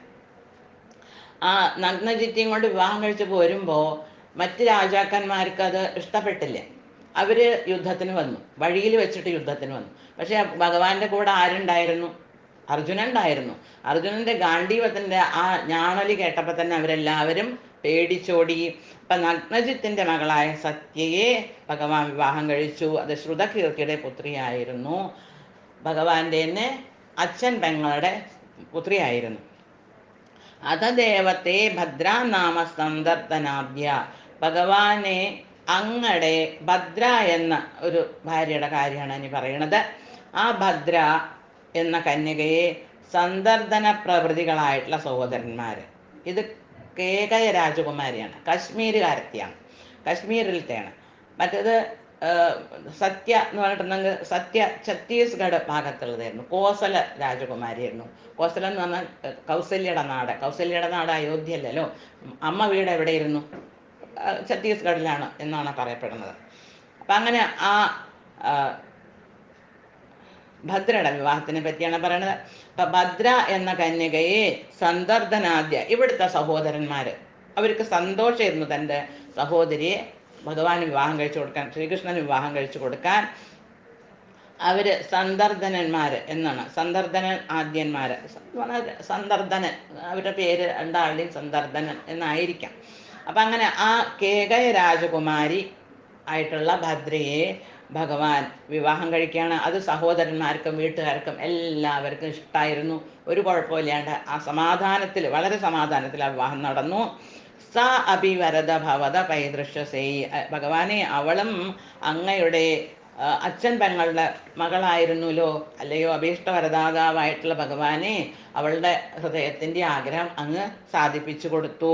ആ നഗ്നജിറ്റിയും കൊണ്ട് വിവാഹം കഴിച്ച് പോരുമ്പോൾ മറ്റ് രാജാക്കന്മാർക്ക് അത് ഇഷ്ടപ്പെട്ടില്ല അവര് യുദ്ധത്തിന് വന്നു വഴിയിൽ വെച്ചിട്ട് യുദ്ധത്തിന് വന്നു പക്ഷെ ഭഗവാന്റെ കൂടെ ആരുണ്ടായിരുന്നു അർജുനൻ ഉണ്ടായിരുന്നു അർജുനന്റെ ഗാന്ധീവത്തിന്റെ ആ ഞാണൊലി കേട്ടപ്പോൾ തന്നെ അവരെല്ലാവരും പേടിച്ചോടി അപ്പൊ നഗ്നജിത്തിന്റെ മകളായ സത്യയെ ഭഗവാൻ വിവാഹം കഴിച്ചു അത് ശ്രുതകീർത്തിയുടെ പുത്രിയായിരുന്നു ഭഗവാന്റെ തന്നെ അച്ഛൻ പെങ്ങളുടെ പുത്രിയായിരുന്നു അതദേവത്തെ ഭദ്രാനാമ സന്ദർത്തനാദ്യ ഭഗവാനെ അങ്ങടെ ഭദ്ര എന്ന ഒരു ഭാര്യയുടെ കാര്യമാണ് ഇനി പറയണത് ആ ഭദ്ര എന്ന കന്യകയെ സന്ദർദന പ്രവൃത്തികളായിട്ടുള്ള സഹോദരന്മാര് ഇത് കേകയ രാജകുമാരിയാണ് കശ്മീരുകാരത്തിയാണ് കശ്മീരിലത്തെയാണ് മറ്റേത് ആ, സത്യ എന്ന് പറഞ്ഞിട്ടുണ്ടെങ്കിൽ സത്യ ഛത്തീസ്ഗഡ് ഭാഗത്തുള്ളതായിരുന്നു കോസല രാജകുമാരിയായിരുന്നു കോസല എന്ന് പറഞ്ഞാൽ ഏർ, കൗസല്യയുടെ നാട് കൗസല്യയുടെ നാട് അയോധ്യയല്ലല്ലോ അമ്മ വീട് എവിടെയിരുന്നു ആ, ഛത്തീസ്ഗഡിലാണ് എന്നാണ് പറയപ്പെടുന്നത് അപ്പം അങ്ങനെ ആ ആ, ഭദ്രയുടെ വിവാഹത്തിനെ പറ്റിയാണ് പറയുന്നത് അപ്പൊ ഭദ്ര എന്ന കന്യകയെ സന്ദർദ്ധനാദ്യ ഇവിടുത്തെ സഹോദരന്മാര് അവർക്ക് സന്തോഷമായിരുന്നു തൻ്റെ സഹോദരിയെ ഭഗവാന് വിവാഹം കഴിച്ചു കൊടുക്കാൻ ശ്രീകൃഷ്ണന് വിവാഹം കഴിച്ചു കൊടുക്കാൻ അവര് സന്ദർദ്ധനന്മാര് എന്നാണ് സന്ദർദ്ധനൻ ആദ്യന്മാര് സ- എന്ന് പറഞ്ഞാൽ സന്ദർദ്ധനൻ അവരുടെ പേര് രണ്ടാളുടെയും സന്ദർദ്ധനൻ എന്നായിരിക്കാം അപ്പൊ അങ്ങനെ ആ കേകയ രാജകുമാരി ആയിട്ടുള്ള ഭദ്രയെ ഭഗവാൻ വിവാഹം കഴിക്കുകയാണ് അത് സഹോദരന്മാർക്കും വീട്ടുകാർക്കും എല്ലാവർക്കും ഇഷ്ടമായിരുന്നു ഒരു കുഴപ്പമില്ലാണ്ട് ആ സമാധാനത്തിൽ വളരെ സമാധാനത്തിൽ ആ വിവാഹം നടന്നു സ അഭിവരത ഭവത പൈതൃശ്യസേ ഭഗവാനെ അവളും അങ്ങയുടെ ആ, അച്ഛൻ പെങ്ങളുടെ മകളായിരുന്നല്ലോ അല്ലയോ അഭീഷ്ടവരദാതാവായിട്ടുള്ള ഭഗവാനെ അവളുടെ ഹൃദയത്തിന്റെ ആഗ്രഹം അങ്ങ് സാധിപ്പിച്ചു കൊടുത്തു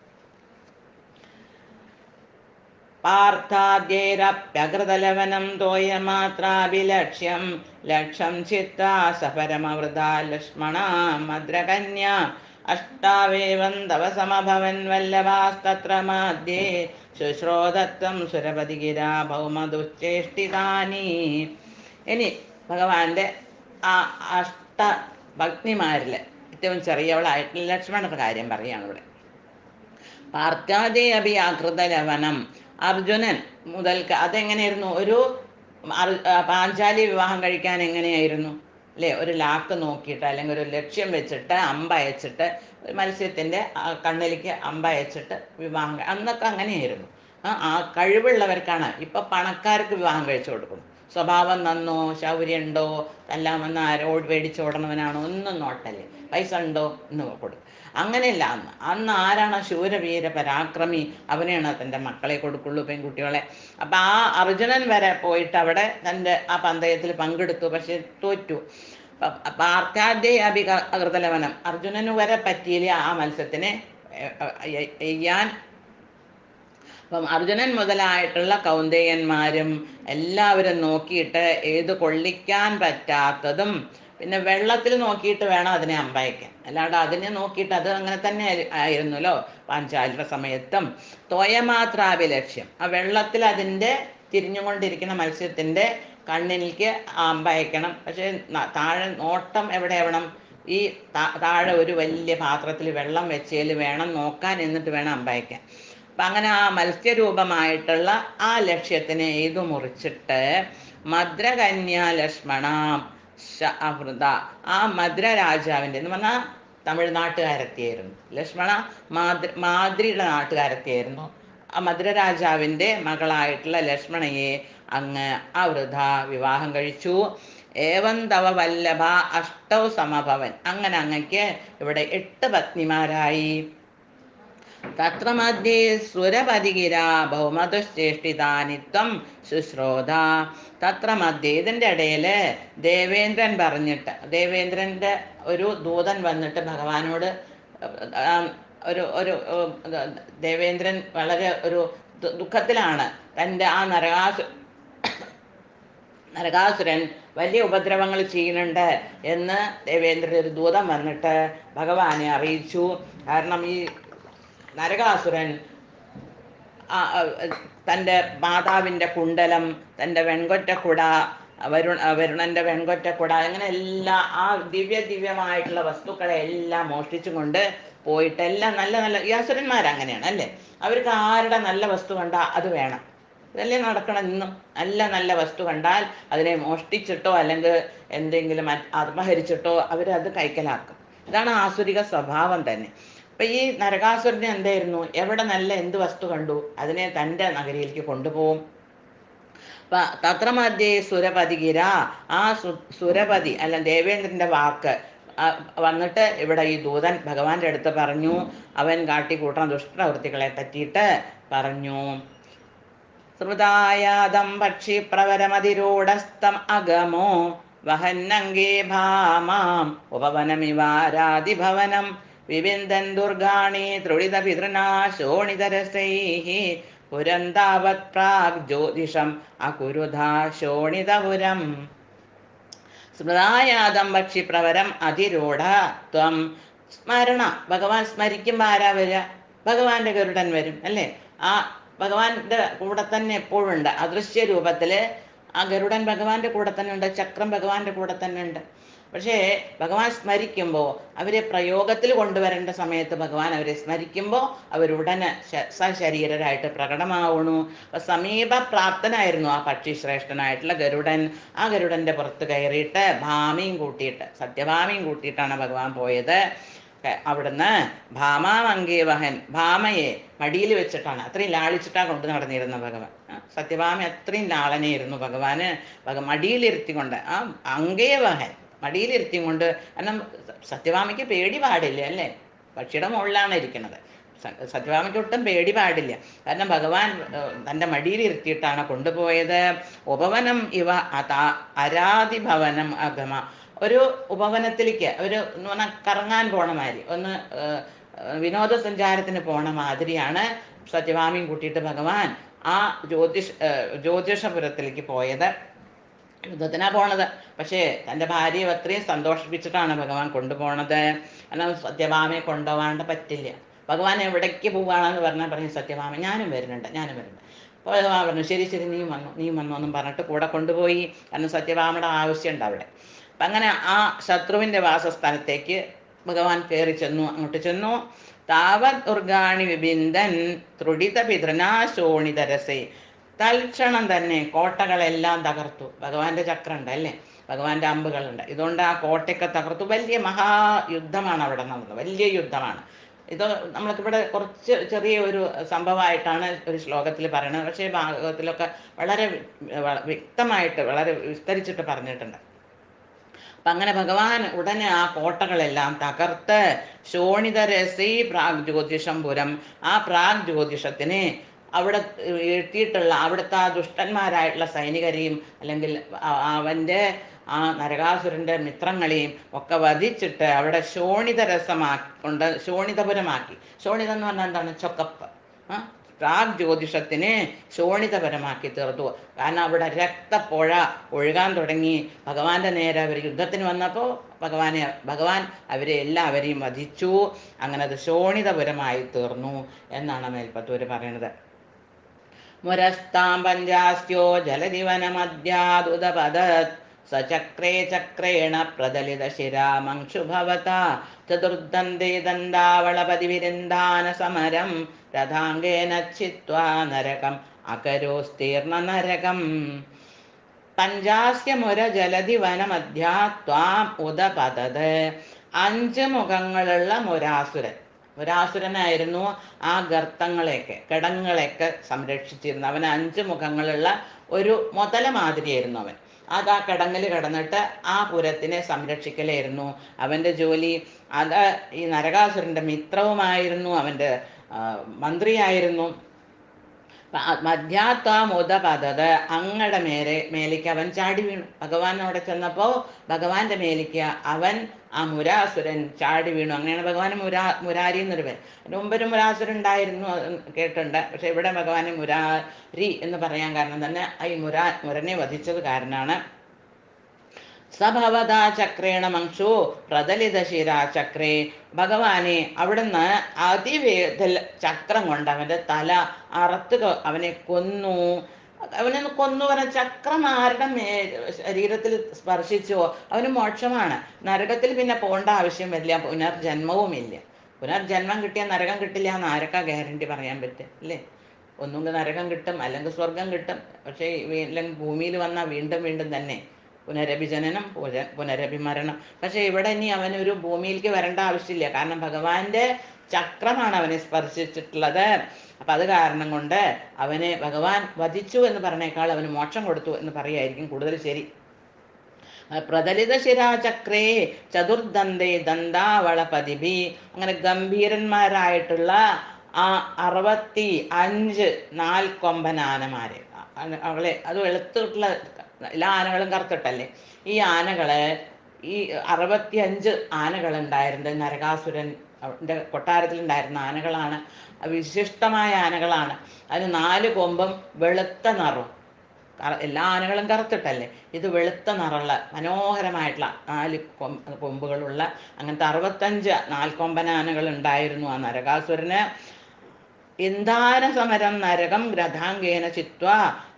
പാർത്ഥാദ്യേരപ്യകൃതലവനം തോയമാത്രാഭിലക്ഷ്യം ലക്ഷം ചിത്താ സപരമവൃത ലക്ഷ്മണ മദ്രകന്യ അഷ്ടാവേവം തവ സമഭവൻ വല്ലഭാസ്തത്ര മാധ്യേ ശുശ്രോതത്വം സുരപതിഗിര ഭൗമദുശ്ചേഷ്ടിതാനി ഇനി ഭഗവാന്റെ ആ അഷ്ട ഭഗ്നിമാരിൽ ഏറ്റവും ചെറിയവളായിട്ടുള്ള ലക്ഷ്മണന്റെ കാര്യം പറയാണ് ഇവിടെ പാർത്യാദേ അഭി ആകൃതലവനം അർജുനൻ മുതൽക്ക് അതെങ്ങനെയായിരുന്നു ഒരു അർ- ആ, പാഞ്ചാലി വിവാഹം കഴിക്കാൻ എങ്ങനെയായിരുന്നു അല്ലേ ഒരു ലാക്ക് നോക്കിയിട്ട് അല്ലെങ്കിൽ ഒരു ലക്ഷ്യം വെച്ചിട്ട് അമ്പയച്ചിട്ട് ഒരു മത്സ്യത്തിൻ്റെ കണ്ണിലേക്ക് അമ്പയച്ചിട്ട് വിവാഹം കഴി- അന്നൊക്കെ അങ്ങനെയായിരുന്നു ആ ആ കഴിവുള്ളവർക്കാണ് ഇപ്പൊ പണക്കാർക്ക് വിവാഹം കഴിച്ചു കൊടുക്കുന്നു സ്വഭാവം നന്നോ ശൗര്യമുണ്ടോ എല്ലാം വന്ന് ആരോട് പേടിച്ചോടണവനാണോ ഒന്നും നോട്ടല്ലേ പൈസ ഉണ്ടോ എന്ന് കൊടുക്കും അങ്ങനെയല്ല അന്ന് അന്ന് ആരാണ് ശൂരവീര പരാക്രമി അവനെയാണ് തൻ്റെ മക്കളെ കൊടുക്കുള്ളൂ പെൺകുട്ടികളെ അപ്പം ആ അർജുനൻ വരെ പോയിട്ട് അവിടെ തൻ്റെ ആ പന്തയത്തിൽ പങ്കെടുത്തു പക്ഷെ തോറ്റു പാർത്ഥാദ്യ അഭിക അകൃതലവനം അർജുനന് വരെ പറ്റിയില്ല ആ മത്സ്യത്തിനെ എ- എ- എയ്യാൻ അപ്പം അർജുനൻ മുതലായിട്ടുള്ള കൗന്ദേയന്മാരും എല്ലാവരും നോക്കിയിട്ട് ഏത് കൊള്ളിക്കാൻ പറ്റാത്തതും പിന്നെ വെള്ളത്തിൽ നോക്കിയിട്ട് വേണം അതിനെ അമ്പയക്കാൻ അല്ലാണ്ട് അതിനെ നോക്കിയിട്ട് അത് അങ്ങനെ തന്നെ ആയി- ആയിരുന്നല്ലോ പാഞ്ചാലിയുടെ സമയത്തും തോയമാത്രാഭിലക്ഷ്യം ആ വെള്ളത്തിൽ അതിൻ്റെ തിരിഞ്ഞുകൊണ്ടിരിക്കുന്ന മത്സ്യത്തിൻ്റെ കണ്ണിലേക്ക് അമ്പയക്കണം പക്ഷേ ന- താഴെ നോട്ടം എവിടെ ആവണം ഈ താ- താഴെ ഒരു വലിയ പാത്രത്തിൽ വെള്ളം വെച്ചതിൽ വേണം നോക്കാൻ എന്നിട്ട് വേണം അമ്പയക്കാൻ അപ്പം അങ്ങനെ ആ മത്സ്യരൂപമായിട്ടുള്ള ആ ലക്ഷ്യത്തിനെ എയ്തു മുറിച്ചിട്ട് മദ്രകന്യ ലക്ഷ്മണ അമൃത ആ മദ്ര രാജാവിൻ്റെ എന്ന് പറഞ്ഞാൽ തമിഴ്നാട്ടുകാരത്തിയായിരുന്നു ലക്ഷ്മണ മാതൃ മാദ്രിയുടെ നാട്ടുകാരത്തിയായിരുന്നു ആ മധുര രാജാവിൻ്റെ മകളായിട്ടുള്ള ലക്ഷ്മണയെ അങ്ങ് അവൃത വിവാഹം കഴിച്ചു ഏവം തവ വല്ലഭ അഷ്ടൗ സമഭവൻ അങ്ങനെ അങ്ങക്ക് ഇവിടെ എട്ട് പത്നിമാരായി തത്ര മധ്യേ സുരപതികിര ഭൗമതുശ്ചേഷ്ടിതാനിത്വം ശുശ്രോധ തത്ര മധ്യേ ഇതിൻ്റെ ഇടയിൽ ദേവേന്ദ്രൻ പറഞ്ഞിട്ട് ദേവേന്ദ്രൻ്റെ ഒരു ദൂതൻ വന്നിട്ട് ഭഗവാനോട് ആ, ഒരു ഒരു ഉം, ദേവേന്ദ്രൻ വളരെ ഒരു ദു- ദുഃഖത്തിലാണ് തൻ്റെ ആ നരകാസു നരകാസുരൻ വലിയ ഉപദ്രവങ്ങൾ ചെയ്യുന്നുണ്ട് എന്ന് ദേവേന്ദ്രൻ ഒരു ദൂതം വന്നിട്ട് ഭഗവാനെ അറിയിച്ചു കാരണം ഈ നരകാസുരൻ ആ, ആ, തൻ്റെ മാതാവിൻ്റെ കുണ്ടലം തൻ്റെ വെൺകൊറ്റക്കുട വരുൺ വരുണൻ്റെ വെൺകൊറ്റക്കുട അങ്ങനെ എല്ലാ ആ ദിവ്യ ദിവ്യമായിട്ടുള്ള വസ്തുക്കളെ എല്ലാം മോഷ്ടിച്ചും കൊണ്ട് പോയിട്ട് എല്ലാം നല്ല നല്ല ഈ അസുരന്മാർ അങ്ങനെയാണ് അല്ലേ അവർക്ക് ആരുടെ നല്ല വസ്തു കണ്ടാൽ അത് വേണം ഇതല്ലേ നടക്കണം ഇന്നും നല്ല നല്ല വസ്തു കണ്ടാൽ അതിനെ മോഷ്ടിച്ചിട്ടോ അല്ലെങ്കിൽ എന്തെങ്കിലും മറ്റ് അപഹരിച്ചിട്ടോ അവരത് കൈക്കലാക്കും ഇതാണ് ആസുരിക സ്വഭാവം തന്നെ അപ്പൊ ഈ നരകാസുരന് എന്തായിരുന്നു എവിടെ നല്ല എന്ത് വസ്തു കണ്ടു അതിനെ തൻ്റെ നഗരിയിലേക്ക് കൊണ്ടുപോകും അപ്പൊ തത്ര മധ്യേ സുരപതികിര ആ സു സുരപതി അല്ല ദേവേന്ദ്രന്റെ വാക്ക് ആ, വന്നിട്ട് ഇവിടെ ഈ ദൂതൻ ഭഗവാന്റെ അടുത്ത് പറഞ്ഞു അവൻ കാട്ടിക്കൂട്ടുന്ന ദുഷ്ടവൃത്തികളെ പറ്റിയിട്ട് പറഞ്ഞു ശ്രുതായാതം പക്ഷി പ്രവരമതിരൂഢസ്ഥം അഗമോ വഹന്നംഗേ ഭാമാം ഉപവനമിവാരാതിഭവനം വിവിന്ദൻ ദുർഗാണി ത്രുളിത പിതൃനാ ശോണിതരസൈः പുരന്താവത് പ്രാഗ് ജ്യോതിഷം അകുരുധാ ശോണിതപുരം സ്മൃതായാതം പക്ഷി പ്രവരം അതിരൂഢ ത്വം സ്മരണ ഭഗവാൻ സ്മരിക്കുമ്പോൾ ആരാ വരിക ഭഗവാന്റെ ഗരുഡൻ വരും അല്ലേ ആ ഭഗവാന്റെ കൂടെ തന്നെ എപ്പോഴും ഉണ്ട് അദൃശ്യ രൂപത്തില് ആ ഗരുഡൻ ഭഗവാന്റെ കൂടെ തന്നെ ഉണ്ട് ചക്രം ഭഗവാന്റെ കൂടെ തന്നെ ഉണ്ട് പക്ഷേ ഭഗവാൻ സ്മരിക്കുമ്പോൾ അവരെ പ്രയോഗത്തിൽ കൊണ്ടുവരേണ്ട സമയത്ത് ഭഗവാൻ അവരെ സ്മരിക്കുമ്പോൾ അവരുടനെ ശ- സശരീരരായിട്ട് പ്രകടമാവണു അപ്പൊ സമീപ പ്രാപ്തനായിരുന്നു ആ പക്ഷി ശ്രേഷ്ഠനായിട്ടുള്ള ഗരുഡൻ ആ ഗരുഡന്റെ പുറത്ത് കയറിയിട്ട് ഭാമയും കൂട്ടിയിട്ട് സത്യഭാമയും കൂട്ടിയിട്ടാണ് ഭഗവാൻ പോയത് ക- അവിടുന്ന് ഭാമാമങ്കേവഹൻ ഭാമയെ മടിയിൽ വെച്ചിട്ടാണ് അത്രയും ലാളിച്ചിട്ടാണ് കൊണ്ട് നടന്നിരുന്ന ഭഗവാൻ ആ, സത്യഭാമ അത്രയും ലാളനെയായിരുന്നു ഭഗവാന് ഭഗ മടിയിലിരുത്തിക്കൊണ്ട് ആ അങ്കേവഹൻ മടിയിലിരുത്തിയും കൊണ്ട് കാരണം സത്യഭാമയ്ക്ക് പേടി പാടില്ല അല്ലേ പക്ഷിയുടെ മുകളിലാണ് ഇരിക്കുന്നത് സ- സത്യഭാമയ്ക്ക് ഒട്ടും പേടി പാടില്ല കാരണം ഭഗവാൻ ഏർ, തൻ്റെ മടിയിലിരുത്തിയിട്ടാണ് കൊണ്ടുപോയത് ഉപവനം ഇവ അതാ- അരാതിഭവനം അഗമ ഒരു ഉപവനത്തിലേക്ക് ഒരു എന്ന് പറഞ്ഞാൽ കറങ്ങാൻ പോണ മാതിരി ഒന്ന് ഏർ, ഏർ, വിനോദസഞ്ചാരത്തിന് പോണ മാതിരിയാണ് സത്യഭാമയും കൂട്ടിയിട്ട് ഭഗവാൻ ആ ജ്യോതിഷ ഏർ, ജ്യോതിഷപുരത്തിലേക്ക് പോയത് യുദ്ധത്തിനാ പോണത് പക്ഷേ തൻ്റെ ഭാര്യയെ അത്രയും സന്തോഷിപ്പിച്ചിട്ടാണ് ഭഗവാൻ കൊണ്ടുപോണത് കാരണം സത്യഭാമയെ കൊണ്ടുപോകാണ്ട് പറ്റില്ല ഭഗവാൻ എവിടേക്ക് പോവുകയാണെന്ന് പറഞ്ഞാൽ പറഞ്ഞു സത്യഭാമ ഞാനും വരുന്നുണ്ട് ഞാനും വരുന്നുണ്ട് അപ്പോൾ ഭഗവാൻ പറഞ്ഞു ശരി ശരി നീ വന്നു നീ വന്നു എന്നും പറഞ്ഞിട്ട് കൂടെ കൊണ്ടുപോയി കാരണം സത്യഭാമയുടെ ആവശ്യമുണ്ട് അവിടെ അപ്പം അങ്ങനെ ആ ശത്രുവിൻ്റെ വാസസ്ഥലത്തേക്ക് ഭഗവാൻ കയറി ചെന്നു അങ്ങോട്ട് ചെന്നു താവത് ഉർഗാണി വിബിന്ദൻ ത്രുടിത പിതൃനാ ശോണിതരസേ തൽക്ഷണം തന്നെ കോട്ടകളെല്ലാം തകർത്തു ഭഗവാന്റെ ചക്രമുണ്ട് അല്ലേ ഭഗവാന്റെ അമ്പുകളുണ്ട് ഇതുകൊണ്ട് ആ കോട്ടയൊക്കെ തകർത്തു വലിയ മഹായുദ്ധമാണ് അവിടെ നടന്നത് വലിയ യുദ്ധമാണ് ഇത് നമ്മൾക്കിവിടെ കുറച്ച് ചെറിയ ഒരു സംഭവമായിട്ടാണ് ഒരു ശ്ലോകത്തിൽ പറയുന്നത് പക്ഷേ ഭാഗവത്തിലൊക്കെ വളരെ വി- വ- വ്യക്തമായിട്ട് വളരെ വിസ്തരിച്ചിട്ട് പറഞ്ഞിട്ടുണ്ട് അപ്പൊ അങ്ങനെ ഭഗവാൻ ഉടനെ ആ കോട്ടകളെല്ലാം തകർത്ത് ശോണിതരസി പ്രാഗ് ജ്യോതിഷം പുരം ആ പ്രാഗ് ജ്യോതിഷത്തിനെ അവിടെ എത്തിയിട്ടുള്ള അവിടുത്തെ ആ ദുഷ്ടന്മാരായിട്ടുള്ള സൈനികരെയും അല്ലെങ്കിൽ ആ- അവൻ്റെ ആ നരകാസുരൻ്റെ മിത്രങ്ങളെയും ഒക്കെ വധിച്ചിട്ട് അവിടെ ശോണിത രസമാക്കി കൊണ്ട് ശോണിതപുരമാക്കി ശോണിതം എന്ന് പറഞ്ഞാൽ എന്താണ് ചൊക്കപ്പ് ആ പ്രാഗ് ജ്യോതിഷത്തിനെ ശോണിതപരമാക്കി തീർത്തു കാരണം അവിടെ രക്തപ്പുഴ ഒഴുകാൻ തുടങ്ങി ഭഗവാന്റെ നേരെ അവർ യുദ്ധത്തിന് വന്നപ്പോൾ ഭഗവാനെ ഭഗവാൻ അവരെ എല്ലാവരെയും വധിച്ചു അങ്ങനെ അത് ശോണിതപുരമായി തീർന്നു എന്നാണ് മേൽപ്പത്തൂര് പറയുന്നത് മുരസ്താം പഞ്ചാസ്യോ ജലദിവനമദ്യാദുദപദത് സചക്രേ ചക്രേണ പ്രദലിത ശിരാമംശുഭവത ചതുർദന്തേ ദന്താവളപതിവിരുന്ധാന സമരം രഥാംഗേന ഛിത്വാ നരകം അകരോസ്തീർണ നരകം പഞ്ചാസ്യ മുര ജലധി വനമധ്യാ ത്വാം ഉദപതത് അഞ്ച് മുഖങ്ങളുള്ള മുരാസുരൻ മുരാസുരനായിരുന്നു ആ ഗർത്തങ്ങളെയൊക്കെ കിടങ്ങളെയൊക്കെ സംരക്ഷിച്ചിരുന്നു അവന് അഞ്ച് മുഖങ്ങളുള്ള ഒരു മുതല മാതിരിയായിരുന്നു അവൻ അത് ആ കിടങ്ങിൽ കിടന്നിട്ട് ആ പുരത്തിനെ സംരക്ഷിക്കലായിരുന്നു അവൻ്റെ ജോലി അത് ഈ നരകാസുരൻ്റെ മിത്രവുമായിരുന്നു അവൻ്റെ ആ, മന്ത്രിയായിരുന്നു മധ്യാത്വാമുദപതത് അങ്ങടെ മേലെ മേലേക്ക് അവൻ ചാടി വീണു ഭഗവാൻ അവിടെ ചെന്നപ്പോൾ ഭഗവാന്റെ മേലേക്ക് അവൻ ആ മുരാസുരൻ ചാടി വീണു അങ്ങനെയാണ് ഭഗവാൻ മുരാ മുരാരി എന്നൊരു പേര് അതിന് മുമ്പൊരു മുരാസുരൻ ഉണ്ടായിരുന്നു അത് കേട്ടിട്ടുണ്ട് പക്ഷെ ഇവിടെ ഭഗവാനെ മുരാരി എന്ന് പറയാൻ കാരണം തന്നെ ഈ മുരാ മുരനെ വധിച്ചത് കാരണമാണ് സഭവതാ ചക്രേണ മംശു പ്രതലിത ശിരാ ചക്രേ ഭഗവാനെ അവിടുന്ന് അതിവേദൽ ചക്രം കൊണ്ട് അവൻ്റെ തല അറുത്ത് കൊ- അവനെ കൊന്നു അവനെ ഒന്ന് കൊന്നു പറഞ്ഞ ചക്രം ആരുടെ മേ ശരീരത്തിൽ സ്പർശിച്ചോ അവന് മോക്ഷമാണ് നരകത്തിൽ പിന്നെ പോകേണ്ട ആവശ്യം വരില്ല പുനർജന്മവുമില്ല പുനർജന്മം കിട്ടിയാൽ നരകം കിട്ടില്ല എന്ന് ആരൊക്കെ ഗ്യാരണ്ടി പറയാൻ പറ്റും അല്ലേ ഒന്നുകിൽ നരകം കിട്ടും അല്ലെങ്കിൽ സ്വർഗം കിട്ടും പക്ഷേ വീ- അല്ലെങ്കിൽ ഭൂമിയിൽ വന്നാൽ വീണ്ടും വീണ്ടും തന്നെ പുനരഭിജനനം പുര പുനരഭിമരണം പക്ഷെ ഇവിടെ ഇനി അവനൊരു ഭൂമിയിലേക്ക് വരേണ്ട ആവശ്യമില്ല കാരണം ഭഗവാന്റെ ചക്രമാണ് അവനെ സ്പർശിച്ചിട്ടുള്ളത് അപ്പൊ അത് കാരണം കൊണ്ട് അവനെ ഭഗവാൻ വധിച്ചു എന്ന് പറഞ്ഞേക്കാൾ അവന് മോക്ഷം കൊടുത്തു എന്ന് പറയായിരിക്കും കൂടുതൽ ശരി പ്രതലിത ശിരാചക്രേ ചതുർദന്തേ ദന്താവളപതിഭി അങ്ങനെ ഗംഭീരന്മാരായിട്ടുള്ള ആ അറുപത്തി അഞ്ച് നാൽക്കൊമ്പൻ ആനമാര് അ- അവളെ അത് വെളുത്തിട്ടുള്ള എല്ലാ ആനകളും കറുത്തിട്ടല്ലേ ഈ ആനകള് ഈ അറുപത്തി അഞ്ച് ആനകളുണ്ടായിരുന്നത് നരകാസുരൻ ന്റെ കൊട്ടാരത്തിലുണ്ടായിരുന്ന ആനകളാണ് വിശിഷ്ടമായ ആനകളാണ് അതിന് നാല് കൊമ്പും വെളുത്ത നിറവും കറ- എല്ലാ ആനകളും കറുത്തിട്ടല്ലേ ഇത് വെളുത്ത നിറമുള്ള മനോഹരമായിട്ടുള്ള നാല് കൊം കൊമ്പുകളുള്ള അങ്ങനത്തെ അറുപത്തഞ്ച് നാൽക്കൊമ്പൻ ആനകൾ ഉണ്ടായിരുന്നു ആ നരകാസുരന് ഇന്ധാന സമരം നരകം രഥാംഗേന ചിത്വ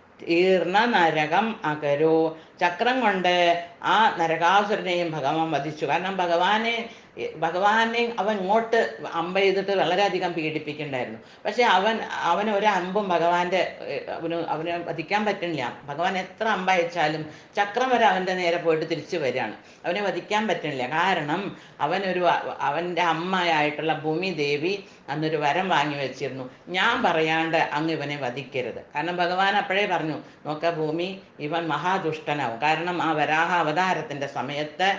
തീർന്ന നരകം അകരോ ചക്രം കൊണ്ട് ആ നരകാസുരനെയും ഭഗവാൻ വധിച്ചു കാരണം ഭഗവാനെ ഭഗവാനെ അവൻ ഇങ്ങോട്ട് അമ്പ ചെയ്തിട്ട് വളരെയധികം പീഡിപ്പിക്കണ്ടായിരുന്നു പക്ഷെ അവൻ അവന് ഒരു അമ്പും ഭഗവാന്റെ ഏർ, അവന് അവന് വധിക്കാൻ പറ്റുന്നില്ല ഭഗവാൻ എത്ര അമ്പ അയച്ചാലും ചക്രം വരെ അവൻ്റെ നേരെ പോയിട്ട് തിരിച്ചു വരികയാണ് അവനെ വധിക്കാൻ പറ്റുന്നില്ല കാരണം അവനൊരു അവൻ്റെ അമ്മയായിട്ടുള്ള ഭൂമി ദേവി അന്നൊരു വരം വാങ്ങി വെച്ചിരുന്നു ഞാൻ പറയാണ്ട് അങ്ങ് ഇവനെ വധിക്കരുത് കാരണം ഭഗവാൻ അപ്പോഴേ പറഞ്ഞു നോക്ക ഭൂമി ഇവൻ മഹാദുഷ്ടനാവും കാരണം ആ വരാഹ അവതാരത്തിൻ്റെ സമയത്ത്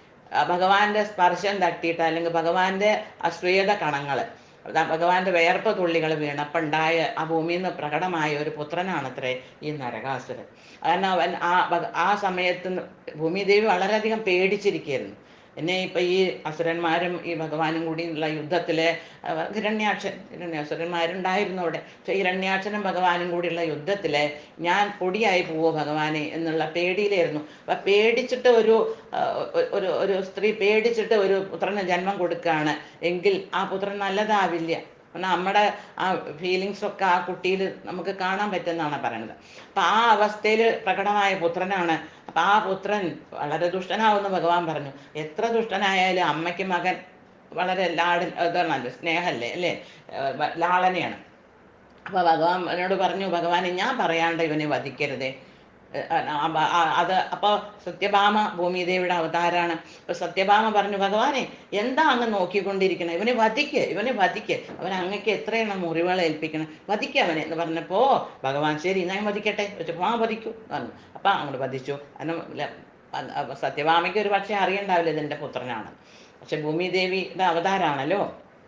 ആ ഭഗവാന്റെ സ്പർശം തട്ടിയിട്ട് അല്ലെങ്കിൽ ഭഗവാന്റെ അശ്വേത കണങ്ങൾ ഭഗവാന്റെ വേർപ്പ് തുള്ളികൾ വീണപ്പോൾ ഉണ്ടായ ആ ഭൂമിയിൽ നിന്ന് പ്രകടമായ ഒരു പുത്രനാണത്രേ ഈ നരകാസുരൻ കാരണം അവൻ ആ ഭഗ- ആ സമയത്ത് ന- ഭൂമിദേവി വളരെയധികം പേടിച്ചിരിക്കുകയായിരുന്നു എന്നെ ഇപ്പൊ ഈ അസുരന്മാരും ഈ ഭഗവാനും കൂടിയുള്ള യുദ്ധത്തില് അവ- ഹിരണ്യാക്ഷൻ ഹിരണ്യാസുരന്മാരുണ്ടായിരുന്നു അവിടെ പക്ഷെ ഹിരണ്യാക്ഷനും ഭഗവാനും കൂടിയുള്ള യുദ്ധത്തില് ഞാൻ പൊടിയായി പോവോ ഭഗവാനെ എന്നുള്ള പേടിയിലായിരുന്നു അപ്പൊ പേടിച്ചിട്ട് ഒരു ആ, ഒ- ഒരു ഒരു സ്ത്രീ പേടിച്ചിട്ട് ഒരു പുത്രന് ജന്മം കൊടുക്കുകയാണ് എങ്കിൽ ആ പുത്രൻ നല്ലതാവില്ല കാരണം നമ്മുടെ ആ ഫീലിങ്സ് ഒക്കെ ആ കുട്ടിയിൽ നമുക്ക് കാണാൻ പറ്റുന്നതാണ് പറയുന്നത് അപ്പൊ ആ അവസ്ഥയിൽ പ്രകടമായ പുത്രനാണ് അപ്പൊ ആ പുത്രൻ വളരെ ദുഷ്ടനാവുമെന്ന് ഭഗവാൻ പറഞ്ഞു എത്ര ദുഷ്ടനായാലും അമ്മയ്ക്ക് മകൻ വളരെ ലാടൻ ഇതാണല്ലോ സ്നേഹല്ലേ അല്ലേ ഏർ വ- ലാളനയാണ് അപ്പൊ ഭഗവാൻ എന്നോട് പറഞ്ഞു ഭഗവാനെ ഞാൻ പറയാണ്ട് ഇവനെ വധിക്കരുതേ ഏർ ആ ബ- ആ- അത് അപ്പൊ സത്യഭാമ ഭൂമിദേവിയുടെ അവതാരാണ് അപ്പൊ സത്യഭാമ പറഞ്ഞു ഭഗവാനെ എന്താ അങ്ങ് നോക്കിക്കൊണ്ടിരിക്കണം ഇവനെ വധിക്ക് ഇവനെ വധിക്ക് അവൻ അങ്ങക്ക് എത്രയാണ് മുറിവുകൾ ഏൽപ്പിക്കണം വധിക്ക് അവനെ എന്ന് പറഞ്ഞപ്പോ ഭഗവാൻ ശരി ഞാൻ വധിക്കട്ടെ വെച്ചപ്പോ ആ വധിക്കൂ എന്ന് പറഞ്ഞു അപ്പൊ അങ്ങോട്ട് വധിച്ചു കാരണം ല- അ- അ- സത്യഭാമയ്ക്ക് ഒരു പക്ഷേ അറിയണ്ടാവില്ല ഇതെന്റെ പുത്രനാണ് പക്ഷെ ഭൂമിദേവിയുടെ അവതാരാണല്ലോ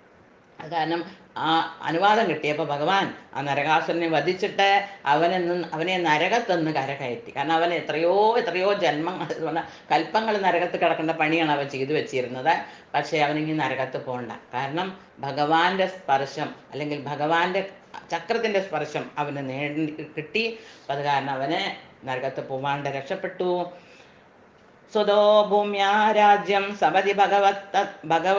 അത് കാരണം ആ അനുവാദം കിട്ടിയപ്പോൾ ഭഗവാൻ ആ നരകാസുരനെ വധിച്ചിട്ട് അവനെ നിന്ന് അവനെ നരകത്തൊന്ന് കരകയറ്റി കാരണം അവൻ എത്രയോ എത്രയോ ജന്മങ്ങൾ എന്ന് പറഞ്ഞാൽ കൽപ്പങ്ങൾ നരകത്ത് കിടക്കേണ്ട പണിയാണ് അവൻ ചെയ്തു വെച്ചിരുന്നത് പക്ഷേ അവനിങ്ങനെ നരകത്ത് പോകണ്ട കാരണം ഭഗവാന്റെ സ്പർശം അല്ലെങ്കിൽ ഭഗവാന്റെ ചക്രത്തിന്റെ സ്പർശം അവന് നേടി കിട്ടി അപ്പം അത് കാരണം അവന് നരകത്ത് പോവാണ്ട് രക്ഷപ്പെട്ടു സ്വതോ ഭൂമ്യാ രാജ്യം സപതി ഭഗവത് ഭഗവ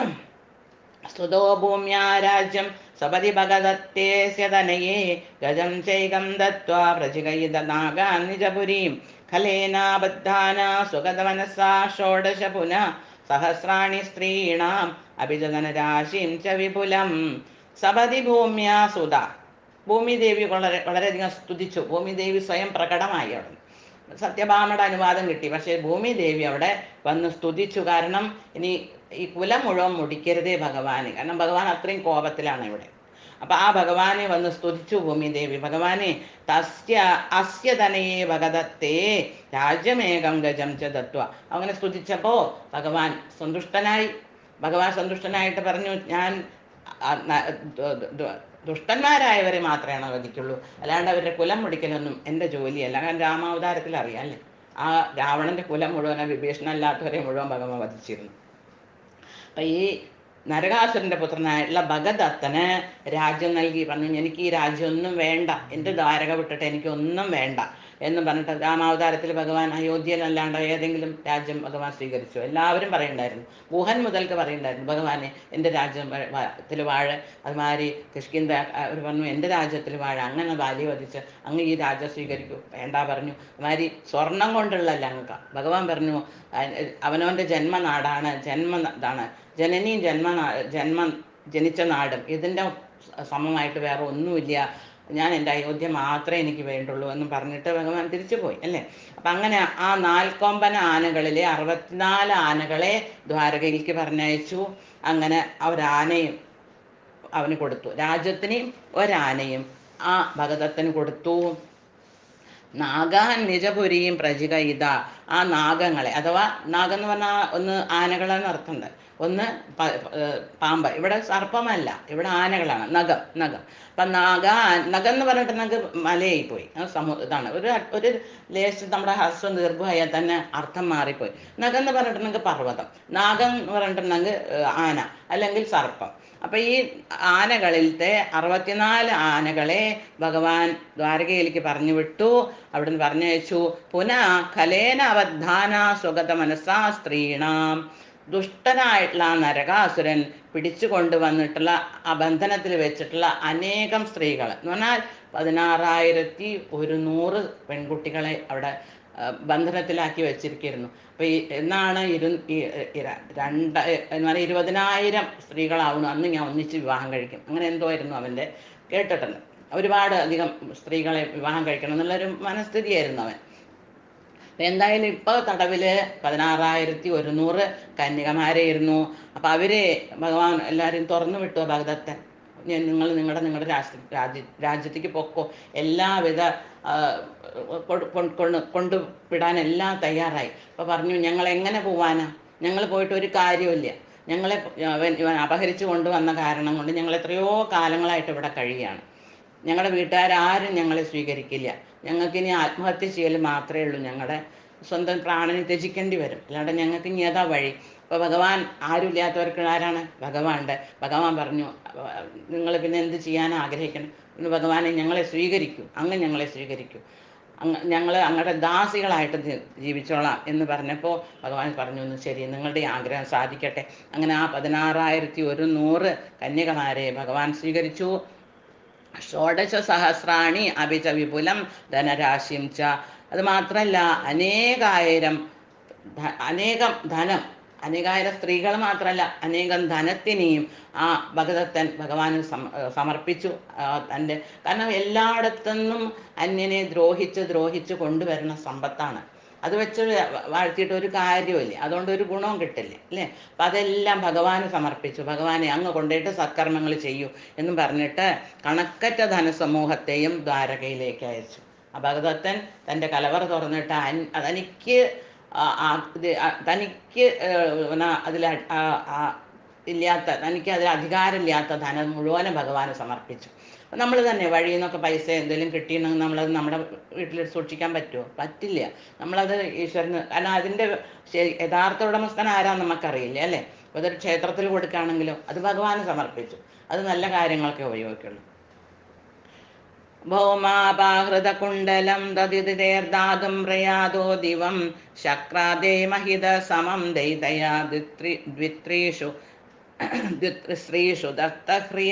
സ്തുതോ ഭൂമ്യാ രാജ്യം സപതി ഭഗദത്തേസ്യ തനയേ ഗജം ചൈകം ദത്വാ പ്രചികയിതനാഗാൻ നിജപുരീം ഖലേനാബദ്ധാന സുഗതമനസാ ഷോഡശ പുന സഹസ്രാണി സ്ത്രീണാം അഭിജനരാശിം ച വിപുലം സപതി ഭൂമ്യാ സുത ഭൂമിദേവി വളരെ വളരെയധികം സ്തുതിച്ചു ഭൂമിദേവി സ്വയം പ്രകടമായി അവിടെ സത്യഭാമയുടെ അനുവാദം കിട്ടി പക്ഷേ ഭൂമിദേവി അവിടെ വന്ന് സ്തുതിച്ചു കാരണം ഇനി ഈ കുലം മുഴുവൻ മുടിക്കരുതേ ഭഗവാന് കാരണം ഭഗവാൻ അത്രയും കോപത്തിലാണ് ഇവിടെ അപ്പൊ ആ ഭഗവാനെ വന്ന് സ്തുതിച്ചു ഭൂമിദേവി ഭഗവാനെ തസ്യ അസ്യ തനയേ ഭഗതത്തെ രാജ്യമേകം ഗജം ച ദത്വ അങ്ങനെ സ്തുതിച്ചപ്പോ ഭഗവാൻ സന്തുഷ്ടനായി ഭഗവാൻ സന്തുഷ്ടനായിട്ട് പറഞ്ഞു ഞാൻ ആ, ന- ദ- ദ- ദ- ദുഷ്ടന്മാരായവരെ മാത്രമേ വധിക്കുള്ളൂ അല്ലാണ്ട് അവരുടെ കുലം മുടിക്കലൊന്നും എൻ്റെ ജോലിയല്ല കാരണം രാമാവതാരത്തിൽ അറിയാം അല്ലേ ആ രാവണന്റെ കുലം മുഴുവൻ വിഭീഷണല്ലാത്തവരെ മുഴുവൻ ഭഗവാൻ വധിച്ചിരുന്നു അപ്പൊ ഈ നരകാസുരന്റെ പുത്രനായിട്ടുള്ള ഭഗദത്തന് രാജ്യം നൽകി പറഞ്ഞു എനിക്ക് ഈ രാജ്യം ഒന്നും വേണ്ട എൻ്റെ ദ്വാരക വിട്ടിട്ട് എനിക്കൊന്നും വേണ്ട എന്ന് പറഞ്ഞിട്ട് രാമാവതാരത്തിൽ ഭഗവാൻ അയോധ്യയിലല്ലാണ്ട് ഏതെങ്കിലും രാജ്യം ഭഗവാൻ സ്വീകരിച്ചു എല്ലാവരും പറയുണ്ടായിരുന്നു ഗുഹൻ മുതൽക്ക് പറയുണ്ടായിരുന്നു ഭഗവാനെ എൻ്റെ രാജ്യം ത്തിൽ വാഴ അതുമാതിരി കിഷ്കിന്ത അവർ പറഞ്ഞു എൻ്റെ രാജ്യത്തിൽ വാഴ അങ്ങനെ ബാലി വധിച്ച് അങ്ങ് ഈ രാജ്യം സ്വീകരിക്കൂ വേണ്ട പറഞ്ഞു അതുമാതിരി സ്വർണം കൊണ്ടുള്ള ലങ്ക ഭഗവാൻ പറഞ്ഞു അഹ് അവനവൻ്റെ ജന്മനാടാണ് ജന്മ ഇതാണ് ജനനിയും ജന്മ ജന്മം ജനിച്ച നാടും ഇതിൻ്റെ സമമായിട്ട് വേറെ ഒന്നുമില്ല ഞാൻ എൻ്റെ അയോധ്യ മാത്രമേ എനിക്ക് വേണ്ടുള്ളൂ എന്ന് പറഞ്ഞിട്ട് ഭഗവാൻ തിരിച്ചു പോയി അല്ലേ അപ്പം അങ്ങനെ ആ നാൽക്കൊമ്പന ആനകളിലെ അറുപത്തിനാല് ആനകളെ ദ്വാരകയിലേക്ക് പറഞ്ഞയച്ചു അങ്ങനെ അവരാനയും അവന് കൊടുത്തു രാജ്യത്തിന് ഒരാനയും ആ ഭഗതത്തിന് കൊടുത്തു നാഗാൻ നിജപുരിയും പ്രജികയിത ആ നാഗങ്ങളെ അഥവാ നാഗം എന്ന് പറഞ്ഞാൽ ഒന്ന് ആനകളെന്ന് അർത്ഥമുണ്ട് ഒന്ന് പ- ഏർ പാമ്പ് ഇവിടെ സർപ്പമല്ല ഇവിടെ ആനകളാണ് നഖം നഖം അപ്പൊ നാഗ നഖം എന്ന് പറഞ്ഞിട്ട് നമുക്ക് മലയായി പോയി അത് സമൂ ഇതാണ് ഒരു ഒരു ലേശം നമ്മുടെ ഹസ്വം ദീർഘമായാൽ തന്നെ അർത്ഥം മാറിപ്പോയി നഖം എന്ന് പറഞ്ഞിട്ടുണ്ടെങ്കിൽ പർവ്വതം നാഗം എന്ന് പറഞ്ഞിട്ടുണ്ടെങ്കിൽ ഏർ ആന അല്ലെങ്കിൽ സർപ്പം അപ്പൊ ഈ ആനകളിലത്തെ അറുപത്തിനാല് ആനകളെ ഭഗവാൻ ദ്വാരകയിലേക്ക് പറഞ്ഞു വിട്ടു അവിടുന്ന് പറഞ്ഞയച്ചു പുനഃ കലേന അവധാന സ്വഗത മനസ്സാ സ്ത്രീണാം ദുഷ്ടനായിട്ടുള്ള ആ നരകാസുരൻ പിടിച്ചു കൊണ്ടുവന്നിട്ടുള്ള ആ ബന്ധനത്തിൽ വെച്ചിട്ടുള്ള അനേകം സ്ത്രീകൾ എന്ന് പറഞ്ഞാൽ പതിനാറായിരത്തി ഒരുന്നൂറ് പെൺകുട്ടികളെ അവിടെ ആ, ബന്ധനത്തിലാക്കി വെച്ചിരിക്കുന്നു അപ്പൊ ഈ എന്നാണ് ഇരു ഈ, ഈ ര- രണ്ട് എന്ന് പറഞ്ഞാൽ ഇരുപതിനായിരം സ്ത്രീകളാവുന്നു അന്ന് ഞാൻ ഒന്നിച്ച് വിവാഹം കഴിക്കും അങ്ങനെ എന്തോ ആയിരുന്നു അവൻ്റെ കേട്ടിട്ടുണ്ട് ഒരുപാട് അധികം സ്ത്രീകളെ വിവാഹം കഴിക്കണം എന്നുള്ളൊരു മനസ്ഥിതിയായിരുന്നു അവൻ അപ്പൊ എന്തായാലും ഇപ്പൊ തടവില് പതിനാറായിരത്തി ഒരുന്നൂറ് കന്യകമാരെയിരുന്നു അപ്പൊ അവര് ഭഗവാൻ എല്ലാവരും തുറന്നു വിട്ടു ഭഗതത്തെ ഞാൻ നിങ്ങൾ നിങ്ങളുടെ നിങ്ങളുടെ രാഷ്ട്ര രാജ്യ രാജ്യത്തേക്ക് പൊക്കോ എല്ലാവിധ ആ, കൊ- കൊ- കൊണ്ട് കൊണ്ടുവിടാൻ എല്ലാം തയ്യാറായി അപ്പൊ പറഞ്ഞു ഞങ്ങൾ എങ്ങനെ പോവാനാ ഞങ്ങൾ പോയിട്ട് ഒരു കാര്യമില്ല ഞങ്ങളെ അവൻ ഇവൻ അപഹരിച്ചു കൊണ്ടുവന്ന കാരണം കൊണ്ട് ഞങ്ങൾ എത്രയോ കാലങ്ങളായിട്ട് ഇവിടെ കഴിയുകയാണ് ഞങ്ങളുടെ വീട്ടുകാരും ഞങ്ങളെ സ്വീകരിക്കില്ല ഞങ്ങൾക്ക് ഇനി ആത്മഹത്യ ചെയ്യൽ മാത്രമേ ഉള്ളൂ ഞങ്ങളുടെ സ്വന്തം പ്രാണനെ ത്യജിക്കേണ്ടി വരും അല്ലാണ്ട് ഞങ്ങൾക്ക് ഇനി ഏതാ വഴി അപ്പോൾ ഭഗവാൻ ആരുമില്ലാത്തവർക്ക് ആരാണ് ഭഗവാന്റെ ഭഗവാൻ പറഞ്ഞു നിങ്ങൾ പിന്നെ എന്ത് ചെയ്യാൻ ആഗ്രഹിക്കണം എന്ന് ഭഗവാനെ ഞങ്ങളെ സ്വീകരിക്കൂ അങ്ങ് ഞങ്ങളെ സ്വീകരിക്കൂ അങ്ങ് ഞങ്ങൾ അങ്ങയുടെ ദാസികളായിട്ട് ജി- ജീവിച്ചോളാം എന്ന് പറഞ്ഞപ്പോൾ ഭഗവാൻ പറഞ്ഞു "ഒന്ന് ശരി നിങ്ങളുടെ ഈ ആഗ്രഹം സാധിക്കട്ടെ അങ്ങനെ ആ പതിനാറായിരത്തി ഒരു നൂറ് കന്യകമാരെ ഭഗവാൻ സ്വീകരിച്ചു ഷോഡശ സഹസ്രാണി അഭിച വിപുലം ധനരാശിം ച അത് മാത്രമല്ല അനേകായിരം ധ- അനേകം ധനം അനേകായിരം സ്ത്രീകൾ മാത്രമല്ല അനേകം ധനത്തിനെയും ആ ഭഗതത്തൻ ഭഗവാന് സം- ഏർ സമർപ്പിച്ചു ആ, തൻ്റെ കാരണം എല്ലായിടത്തുനിന്നും അന്യനെ ദ്രോഹിച്ച് ദ്രോഹിച്ച് കൊണ്ടുവരുന്ന സമ്പത്താണ് അത് വെച്ച് വ- വാഴ്ത്തിയിട്ട് ഒരു കാര്യമില്ല അതുകൊണ്ട് ഒരു ഗുണവും കിട്ടില്ല അല്ലേ അപ്പം അതെല്ലാം ഭഗവാന് സമർപ്പിച്ചു ഭഗവാനെ അങ്ങ് കൊണ്ടുപോയിട്ട് സത്കർമ്മങ്ങൾ ചെയ്യൂ എന്നും പറഞ്ഞിട്ട് കണക്കറ്റ ധനസമൂഹത്തെയും ദ്വാരകയിലേക്ക് അയച്ചു ആ ഭഗതത്തൻ തൻ്റെ കലവറ തുറന്നിട്ട് അൻ- തനിക്ക് ആ- ആ ഇത് ആ തനിക്ക് അതിൽ ഇല്ലാത്ത തനിക്ക് അതിൽ അധികാരമില്ലാത്ത ധനം മുഴുവനും ഭഗവാന് സമർപ്പിച്ചു നമ്മൾ തന്നെ വഴിയിൽ നിന്നൊക്കെ പൈസ എന്തെങ്കിലും കിട്ടിയിട്ടുണ്ടെങ്കിൽ നമ്മളത് നമ്മുടെ വീട്ടിൽ സൂക്ഷിക്കാൻ പറ്റുമോ പറ്റില്ല നമ്മളത് ഈശ്വരന് കാരണം അതിൻ്റെ ശരി- യഥാർത്ഥ ഉടമസ്ഥൻ ആരാന്ന് നമുക്കറിയില്ല അല്ലേ അപ്പോൾ അതൊരു ക്ഷേത്രത്തിൽ കൊടുക്കുകയാണെങ്കിലോ അത് ഭഗവാന് സമർപ്പിച്ചു അത് നല്ല കാര്യങ്ങൾക്കേ ഉപയോഗിക്കുള്ളൂ ഭൗമാപാഹൃതകുണ്ടലം ദതിർദാതും പ്രയാതോ ദിവം ശക്രാദേ മഹിത സമം ദൈതയാ ദ്വിത്രി ദ്വിത്രീഷു ദ്വിത്രിശ്രീഷു ദത്തഹ്രിയ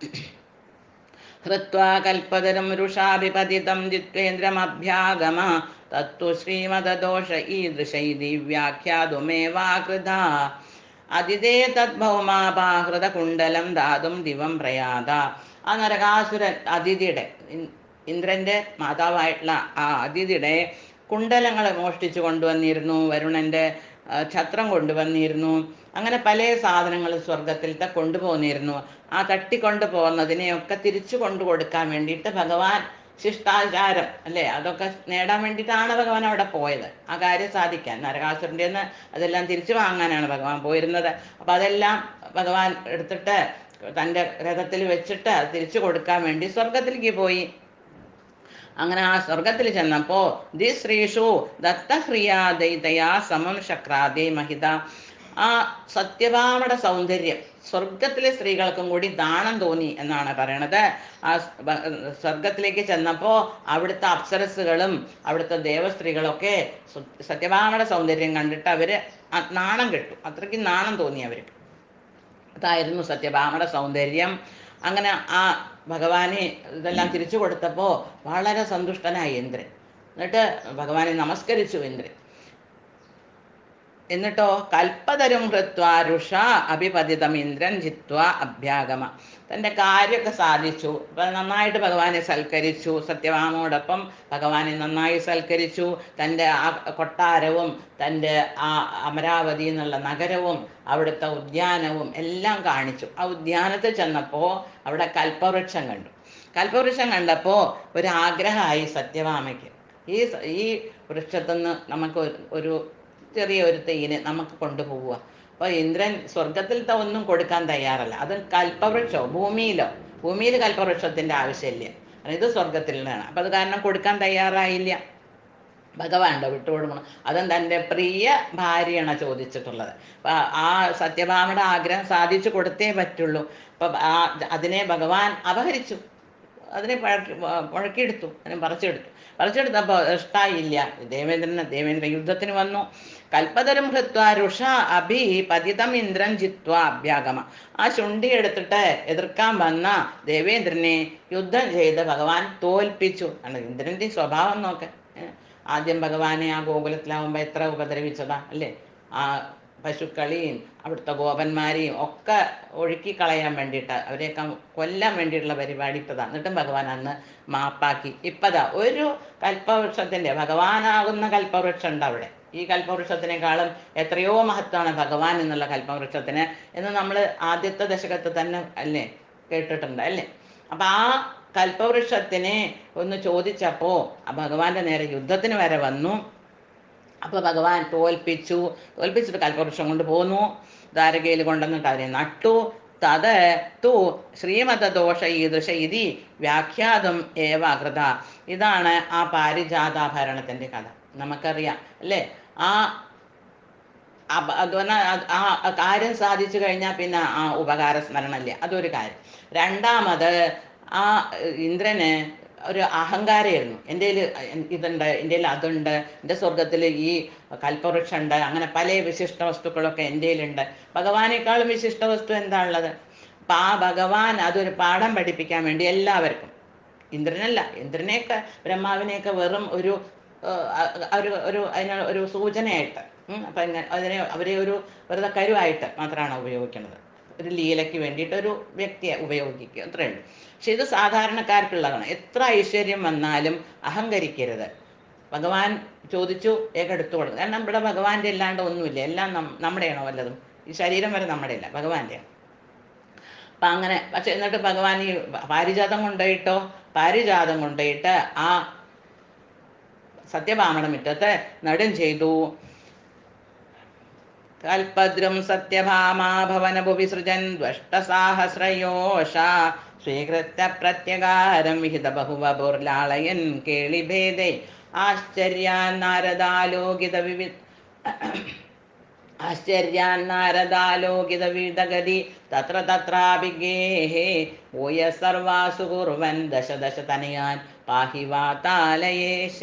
ഹൃത്വാ കൽപ്പതരം രുഷാഭിപതിതം ജിത്വേന്ദ്രമഭ്യാഗമ തത്തു ശ്രീമദദോഷ ഈദൃശൈ ദിവ്യാഖ്യാതുമേവാകൃത അതിഥേ തദ്ഭൗമാപാഹൃത കുണ്ടലം ദാതും ദിവം പ്രയാത ആ നരകാസുരൻ അതിഥിയുടെ ഇൻ- ഇന്ദ്രന്റെ മാതാവായിട്ടുള്ള ആ അതിഥിയുടെ കുണ്ടലങ്ങൾ മോഷ്ടിച്ചു കൊണ്ടുവന്നിരുന്നു വരുണന്റെ ആ, ഛത്രം കൊണ്ടുവന്നിരുന്നു അങ്ങനെ പല സാധനങ്ങൾ സ്വർഗത്തിലത്തെ കൊണ്ടുപോന്നിരുന്നു ആ തട്ടിക്കൊണ്ടു പോകുന്നതിനെയൊക്കെ തിരിച്ചു കൊണ്ടു കൊടുക്കാൻ വേണ്ടിയിട്ട് ഭഗവാൻ ശിഷ്ടാചാരം അല്ലേ അതൊക്കെ നേടാൻ വേണ്ടിയിട്ടാണ് ഭഗവാൻ അവിടെ പോയത് ആ കാര്യം സാധിക്കാൻ നരകാസുരൻ്റെ നിന്ന് അതെല്ലാം തിരിച്ചു വാങ്ങാനാണ് ഭഗവാൻ പോയിരുന്നത് അപ്പം അതെല്ലാം ഭഗവാൻ എടുത്തിട്ട് തൻ്റെ രഥത്തിൽ വെച്ചിട്ട് അത് തിരിച്ചു കൊടുക്കാൻ വേണ്ടി സ്വർഗത്തിലേക്ക് പോയി അങ്ങനെ ആ സ്വർഗത്തിൽ ചെന്നപ്പോ ദി ശ്രീഷു ദത്തഹ്രിയാ ദൈതയാ സമം ശക്രാദേ മഹിത ആ സത്യഭാമയുടെ സൗന്ദര്യം സ്വർഗത്തിലെ സ്ത്രീകൾക്കും കൂടി ദാനം തോന്നി എന്നാണ് പറയണത് ആ സ് ബ- സ്വർഗത്തിലേക്ക് ചെന്നപ്പോ അവിടുത്തെ അപ്സരസുകളും അവിടുത്തെ ദേവസ്ത്രീകളൊക്കെ സു- സത്യഭാമയുടെ സൗന്ദര്യം കണ്ടിട്ട് അവര് ആ നാണം കെട്ടു അത്രയ്ക്ക് നാണം തോന്നി അവർക്ക് അതായിരുന്നു സത്യഭാമയുടെ സൗന്ദര്യം അങ്ങനെ ആ ഭഗവാനെ ഇതെല്ലാം തിരിച്ചു കൊടുത്തപ്പോൾ വളരെ സന്തുഷ്ടനായി ഇന്ദ്രൻ എന്നിട്ട് ഭഗവാനെ നമസ്കരിച്ചു ഇന്ദ്രൻ എന്നിട്ടോ കൽപ്പതരും ഹൃത്വ രുഷ അഭിപതിതം ഇന്ദ്രൻ ജിത്വ അഭ്യാഗമ തൻ്റെ കാര്യമൊക്കെ സാധിച്ചു അപ്പം നന്നായിട്ട് ഭഗവാനെ സൽക്കരിച്ചു സത്യഭാമയോടൊപ്പം ഭഗവാനെ നന്നായി സൽക്കരിച്ചു തൻ്റെ ആ കൊട്ടാരവും തൻ്റെ ആ അമരാവതി എന്നുള്ള നഗരവും അവിടുത്തെ ഉദ്യാനവും എല്ലാം കാണിച്ചു ആ ഉദ്യാനത്തിൽ ചെന്നപ്പോൾ അവിടെ കൽപ്പവൃക്ഷം കണ്ടു കൽപ്പവൃക്ഷം കണ്ടപ്പോൾ ഒരു ആഗ്രഹമായി സത്യഭാമയ്ക്ക് ഈ സ- ഈ വൃക്ഷത്തുനിന്ന് നമുക്ക് ഒരു- ഒരു ചെറിയ ഒരു തേയിന് നമുക്ക് കൊണ്ടുപോവുക അപ്പോൾ ഇന്ദ്രൻ സ്വർഗത്തിലത്തെ ഒന്നും കൊടുക്കാൻ തയ്യാറല്ല അത് കൽപ്പവൃക്ഷോ ഭൂമിയിലോ ഭൂമിയിൽ കൽപ്പവൃക്ഷത്തിൻ്റെ ആവശ്യമില്ല കാരണം ഇത് സ്വർഗത്തിൽ നിന്നാണ് അപ്പം അത് കാരണം കൊടുക്കാൻ തയ്യാറായില്ല ഭഗവാനുണ്ടോ വിട്ടുകൊടുക്കണം അതും തൻ്റെ പ്രിയ ഭാര്യയാണ് ചോദിച്ചിട്ടുള്ളത് അപ്പം ആ സത്യഭാമയുടെ ആഗ്രഹം സാധിച്ചു കൊടുത്തേ പറ്റുള്ളൂ അപ്പം ആ അതിനെ ഭഗവാൻ അപഹരിച്ചു അതിനെ പഴക്കി പുഴക്കിയെടുത്തു അതിനെ പറിച്ചെടുത്തു പറിച്ചെടുത്തപ്പോൾ ഇഷ്ടായില്ല ദേവേന്ദ്രന് ദേവേന്ദ്രൻ യുദ്ധത്തിന് വന്നു കൽപ്പതരം ഹൃത്വ രുഷ അഭി പതിതം ഇന്ദ്രൻ ജിത്വ അഭ്യാഗമ ആ ചുണ്ടി എടുത്തിട്ട് എതിർക്കാൻ വന്ന ദേവേന്ദ്രനെ യുദ്ധം ചെയ്ത് ഭഗവാൻ തോൽപ്പിച്ചു ആണ് ഇന്ദ്രന്റെ സ്വഭാവം നോക്ക് ഏ, ആദ്യം ഭഗവാനെ ആ ഗോകുലത്തിലാവുമ്പോൾ എത്ര ഉപദ്രവിച്ചതാ അല്ലേ ആ പശുക്കളെയും അവിടുത്തെ ഗോപന്മാരെയും ഒക്കെ ഒഴുക്കി കളയാൻ വേണ്ടിയിട്ട് അവരെയൊക്കെ കൊല്ലാൻ വേണ്ടിയിട്ടുള്ള പരിപാടി ഇട്ടതാ എന്നിട്ടും ഭഗവാൻ അന്ന് മാപ്പാക്കി ഇപ്പതാ ഒരു കൽപ്പവൃക്ഷത്തിൻ്റെ ഭഗവാനാകുന്ന കൽപ്പവൃക്ഷം ഉണ്ട് അവിടെ ഈ കൽപ്പവൃക്ഷത്തിനേക്കാളും എത്രയോ മഹത്വമാണ് ഭഗവാൻ എന്നുള്ള കൽപ്പവൃക്ഷത്തിന് എന്ന് നമ്മൾ ആദ്യത്തെ ദശകത്തിൽ തന്നെ അല്ലേ കേട്ടിട്ടുണ്ട് അല്ലേ അപ്പം ആ കൽപ്പവൃക്ഷത്തിനെ ഒന്ന് ചോദിച്ചപ്പോ ആ ഭഗവാന്റെ നേരെ യുദ്ധത്തിന് വരെ വന്നു അപ്പോൾ ഭഗവാൻ തോൽപ്പിച്ചു തോൽപ്പിച്ചിട്ട് കൽപ്പവൃക്ഷം കൊണ്ട് പോന്നു ദ്വാരകയിൽ കൊണ്ടുവന്നിട്ട് അതിനെ നട്ടു തത് തു ശ്രീമതദോഷ ഈദൃശ ഇതി വ്യാഖ്യാതം ഏവാകൃത ഇതാണ് ആ പാരിജാതാഭരണത്തിൻ്റെ കഥ നമുക്കറിയാം അല്ലേ ആ അപ- അത് പറഞ്ഞാ അത് ആ ആ കാര്യം സാധിച്ചു കഴിഞ്ഞാൽ പിന്നെ ആ ഉപകാര സ്മരണമില്ല അതൊരു കാര്യം രണ്ടാമത് ആ ഇന്ദ്രന് ഒരു അഹങ്കാരമായിരുന്നു എൻ്റെ ഇതുണ്ട് എൻ്റെ അതുണ്ട് എൻ്റെ സ്വർഗത്തിൽ ഈ കൽപ്പവൃക്ഷം ഉണ്ട് അങ്ങനെ പല വിശിഷ്ട വസ്തുക്കളൊക്കെ എൻ്റെ ഉണ്ട് ഭഗവാനേക്കാളും വിശിഷ്ട വസ്തു എന്താ ഉള്ളത് അപ്പം ആ ഭഗവാൻ അതൊരു പാഠം പഠിപ്പിക്കാൻ വേണ്ടി എല്ലാവർക്കും ഇന്ദ്രനല്ല ഇന്ദ്രനെയൊക്കെ ബ്രഹ്മാവിനെയൊക്കെ വെറും ഒരു ഏഹ്, അ- അ- ഒരു ഒരു അതിന് ഒരു സൂചനയായിട്ട് ഉം, അപ്പം ഇങ്ങനെ അതിനെ അവരെ ഒരു വെറുതെ കരുവായിട്ട് മാത്രമാണ് ഉപയോഗിക്കുന്നത് ഒരു ലീലയ്ക്ക് വേണ്ടിയിട്ട് ഒരു വ്യക്തിയെ ഉപയോഗിക്കുക അത്രയേ ഉള്ളൂ പക്ഷെ ഇത് സാധാരണക്കാർക്കുള്ളതാണ് എത്ര ഐശ്വര്യം വന്നാലും അഹങ്കരിക്കരുത് ഭഗവാൻ ചോദിച്ചു ഏക എടുത്തു കൊടുക്കും കാരണം ഇവിടെ ഭഗവാന്റെ അല്ലാണ്ട് ഒന്നുമില്ല എല്ലാം നം നമ്മുടെയാണോ വല്ലതും ഈ ശരീരം വരെ നമ്മുടെയല്ല ഭഗവാന്റെയാണ് അപ്പം അങ്ങനെ പക്ഷെ എന്നിട്ട് ഭഗവാൻ ഈ പാരിജാതം കൊണ്ടുപോയിട്ടോ പാരിജാതം കൊണ്ടുപോയിട്ട് ആ സത്യഭാമയുടെ മുറ്റത്ത് നടും ചെയ്തു കൽപദ്രം സത്യഭാമാ ഭവനഭുവി സൃജൻ ദ്വഷ്ടസാഹസ്രയോഷ സ്വീകൃത്യ പ്രത്യകാരം വിഹിത ബഹുവപുർലാളയൻ കേളിഭേദേ ആശ്ചര്യാൻ നാരദാലോകിത വിവി ആശ്ചര്യാൻ നാരദാലോകിത വിവിധഗതി തത്ര തത്രാഭിഗേഹേ ഭൂയ സർവാസു കുർവൻ ദശ ദശ തനയാൻ പാഹി വാതാലയേശ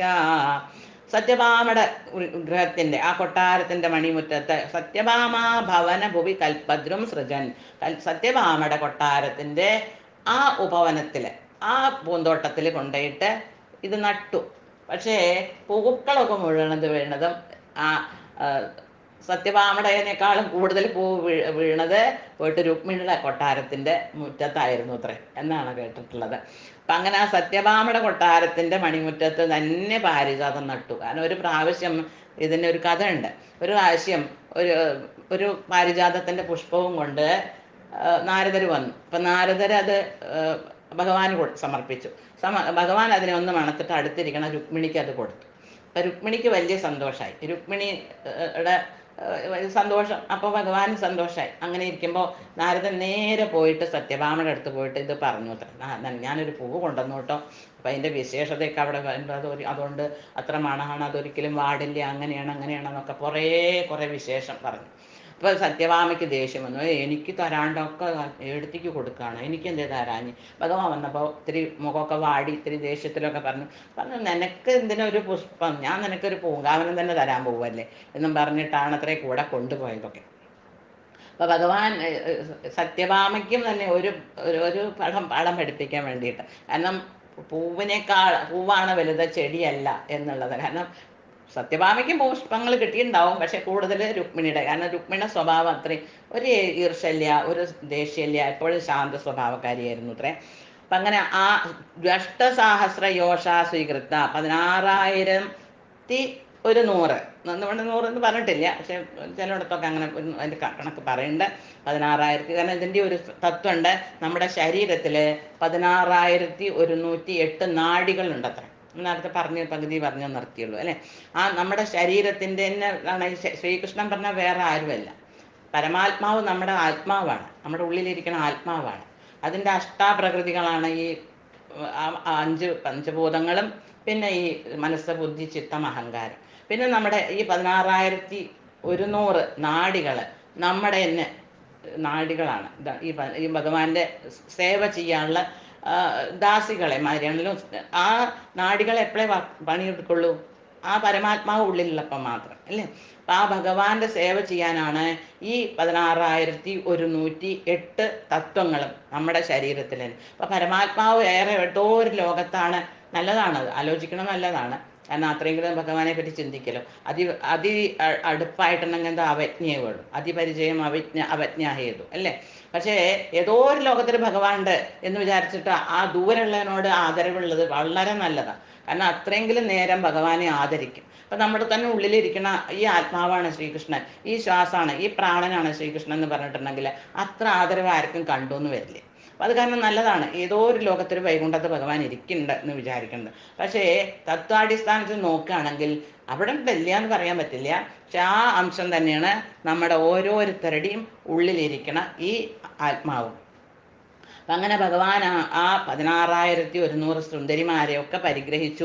സത്യഭാമയുടെ ഗൃഹത്തിന്റെ ആ കൊട്ടാരത്തിന്റെ മണിമുറ്റത്ത് സത്യഭാമ ഭവന ഭുവി കൽപദ്രും സൃജൻ കൽ സത്യഭാമയുടെ കൊട്ടാരത്തിന്റെ ആ ഉപവനത്തില് ആ പൂന്തോട്ടത്തിൽ കൊണ്ടുപോയിട്ട് ഇത് നട്ടു പക്ഷേ പൂക്കളൊക്കെ മുഴുവണത് വീണതും ആ ആ, സത്യഭാമടേനേക്കാളും കൂടുതൽ പൂ വീ- വീണത് പോയിട്ട് രുക്മിണിയുടെ കൊട്ടാരത്തിന്റെ മുറ്റത്തായിരുന്നു അത്രേ എന്നാണ് കേട്ടിട്ടുള്ളത് അപ്പം അങ്ങനെ ആ സത്യഭാമയുടെ കൊട്ടാരത്തിന്റെ മണിമുറ്റത്ത് തന്നെ പാരിജാതം നട്ടു കാരണം ഒരു പ്രാവശ്യം ഇതിന് ഒരു കഥ ഉണ്ട് ഒരു പ്രാവശ്യം ഒരു ഒരു പാരിജാതത്തിന്റെ പുഷ്പവും കൊണ്ട് നാരദർ വന്നു അപ്പം നാരദർ അത് ആ, ഭഗവാന് കൊടു സമർപ്പിച്ചു സമ ഭഗവാൻ അതിനെ ഒന്ന് മണത്തിട്ട് അടുത്തിരിക്കണ രുക്മിണിക്ക് അത് കൊടുത്തു അപ്പം രുക്മിണിക്ക് വലിയ സന്തോഷമായി രുക്മിണിയുടെ ഏഹ്, സന്തോഷം അപ്പോൾ ഭഗവാൻ സന്തോഷമായി അങ്ങനെ ഇരിക്കുമ്പോൾ നാരദൻ നേരെ പോയിട്ട് സത്യഭാമയുടെ അടുത്ത് പോയിട്ട് ഇത് പറഞ്ഞു അത്ര "നാ- ന- ഞാനൊരു പൂവ് കൊണ്ടുവന്നു കേട്ടോ അപ്പം അതിൻ്റെ വിശേഷതയൊക്കെ അവിടെ ഉണ്ട് അതൊരു അതുകൊണ്ട് അത്ര മണമാണ് അതൊരിക്കലും വാടില്ല അങ്ങനെയാണ് അങ്ങനെയാണെന്നൊക്കെ കുറേ കുറേ വിശേഷം പറഞ്ഞു അപ്പോൾ സത്യഭാമയ്ക്ക് ദേഷ്യം വന്നു "ഏയ്, എനിക്ക് തരാണ്ടൊക്കെ എടുത്തേക്ക് കൊടുക്കുകയാണ് എനിക്ക് എന്തേ തരാഞ്ഞ് ഭഗവാൻ വന്നപ്പോൾ ഇത്തിരി മുഖമൊക്കെ വാടി ഇത്തിരി ദേഷ്യത്തിലൊക്കെ പറഞ്ഞു പറഞ്ഞു നിനക്ക് എന്തിനൊരു പുഷ്പം ഞാൻ നിനക്കൊരു പൂങ്കാവനം തന്നെ തരാൻ പോവല്ലേ എന്നും പറഞ്ഞിട്ടാണ് അത്രേ കൂടെ കൊണ്ടുപോയതൊക്കെ അപ്പോൾ ഭഗവാൻ ഏഹ്, ഏഹ്, സത്യഭാമയ്ക്കും തന്നെ ഒരു ഒരു- ഒരു പാഠം പാഠം പഠിപ്പിക്കാൻ വേണ്ടിയിട്ട് കാരണം പൂവിനേക്കാൾ പൂവാണ് വലുത് ചെടിയല്ല എന്നുള്ളത് കാരണം സത്യഭാമയ്ക്കും പുഷ്പങ്ങൾ കിട്ടിയിട്ടുണ്ടാവും പക്ഷെ കൂടുതൽ രുക്മിണിയുടെ കാരണം രുക്മിണിയുടെ സ്വഭാവം അത്രയും ഒരു ഈർഷല്യ ഒരു ദേഷ്യല്യ എപ്പോഴും ശാന്ത സ്വഭാവക്കാരിയായിരുന്നു അത്രേ അപ്പം അങ്ങനെ ആ ദ്വഷ്ടസാഹസ്ര യോഷ സ്വീകൃത പതിനാറായിരത്തി ഒരു നൂറ് നമ്മുടെ നൂറ് എന്ന് പറഞ്ഞിട്ടില്ല പക്ഷെ ചിലയിടത്തൊക്കെ അങ്ങനെ ഒരു അതിൻ്റെ ക- കണക്ക് പറയുന്നുണ്ട് പതിനാറായിരത്തി കാരണം ഇതിൻ്റെ ഒരു തത്വമുണ്ട് നമ്മുടെ ശരീരത്തിൽ പതിനാറായിരത്തി ഒരുന്നൂറ്റി എട്ട് നാഡികളുണ്ട് അത്ര നേരത്തെ പറഞ്ഞ് പകുതി പറഞ്ഞു നിർത്തിയുള്ളൂ അല്ലേ ആ നമ്മുടെ ശരീരത്തിൻ്റെ തന്നെ ആണ് ഈ ശ്രീ- ശ്രീകൃഷ്ണൻ പറഞ്ഞ വേറെ ആരുമല്ല പരമാത്മാവ് നമ്മുടെ ആത്മാവാണ് നമ്മുടെ ഉള്ളിലിരിക്കുന്ന ആത്മാവാണ് അതിൻ്റെ അഷ്ടാപ്രകൃതികളാണ് ഈ ആ- ആ അഞ്ച് പഞ്ചഭൂതങ്ങളും പിന്നെ ഈ മനസ്സ് ബുദ്ധി ചിത്തം അഹങ്കാരം പിന്നെ നമ്മുടെ ഈ പതിനാറായിരത്തി ഒരുന്നൂറ് നാടികൾ നമ്മുടെ തന്നെ നാടികളാണ് ദാ ഈ ഭ- ഈ ഭഗവാന്റെ സേവ ചെയ്യാനുള്ള ആ, ദാസികളെ മാതിരിയാണല്ലോ ആ നാടികൾ എപ്പോഴേ പണിയെടുക്കുള്ളൂ ആ പരമാത്മാവ് ഉള്ളിലുള്ളപ്പം മാത്രം അല്ലേ അപ്പം ആ ഭഗവാന്റെ സേവ ചെയ്യാനാണ് ഈ പതിനാറായിരത്തി ഒരുന്നൂറ്റി എട്ട് തത്വങ്ങളും നമ്മുടെ ശരീരത്തിൽ അപ്പം പരമാത്മാവ് ഏറെ ഏതോ ഒരു ലോകത്താണ് നല്ലതാണത് ആലോചിക്കണം നല്ലതാണ് കാരണം അത്രയെങ്കിലും ഭഗവാനെ പറ്റി ചിന്തിക്കലോ അതി അതി അ- അടുപ്പായിട്ടുണ്ടെങ്കിൽ എന്താ അവജ്ഞയെ വേണം അതിപരിചയം അവജ്ഞ അവജ്ഞ ഹേതു അല്ലേ പക്ഷേ ഏതോ ഒരു ലോകത്തിൽ ഭഗവാൻ ഉണ്ട് എന്ന് വിചാരിച്ചിട്ട് ആ ദൂരമുള്ളതിനോട് ആദരവുള്ളത് വളരെ നല്ലതാണ് കാരണം അത്രയെങ്കിലും നേരം ഭഗവാനെ ആദരിക്കും അപ്പം നമ്മുടെ തന്നെ ഉള്ളിലിരിക്കുന്ന ഈ ആത്മാവാണ് ശ്രീകൃഷ്ണൻ ഈ ശ്വാസമാണ് ഈ പ്രാണനാണ് ശ്രീകൃഷ്ണൻ എന്ന് പറഞ്ഞിട്ടുണ്ടെങ്കിൽ അത്ര ആദരവ് ആർക്കും കണ്ടു എന്ന് വരില്ലേ അപ്പം അത് കാരണം നല്ലതാണ് ഏതോ ഒരു ലോകത്തിൽ വൈകുണ്ഠത്ത് ഭഗവാൻ ഇരിക്കുന്നുണ്ട് എന്ന് വിചാരിക്കുന്നത് പക്ഷേ തത്വാടിസ്ഥാനത്തിൽ നോക്കുകയാണെങ്കിൽ അവിടെ ഇല്ല എന്ന് പറയാൻ പറ്റില്ല പക്ഷെ ആ അംശം തന്നെയാണ് നമ്മുടെ ഓരോരുത്തരുടെയും ഉള്ളിലിരിക്കണ ഈ ആത്മാവും അപ്പം അങ്ങനെ ഭഗവാൻ ആ- ആ പതിനാറായിരത്തി ഒരുന്നൂറ് സുന്ദരിമാരെയൊക്കെ പരിഗ്രഹിച്ചു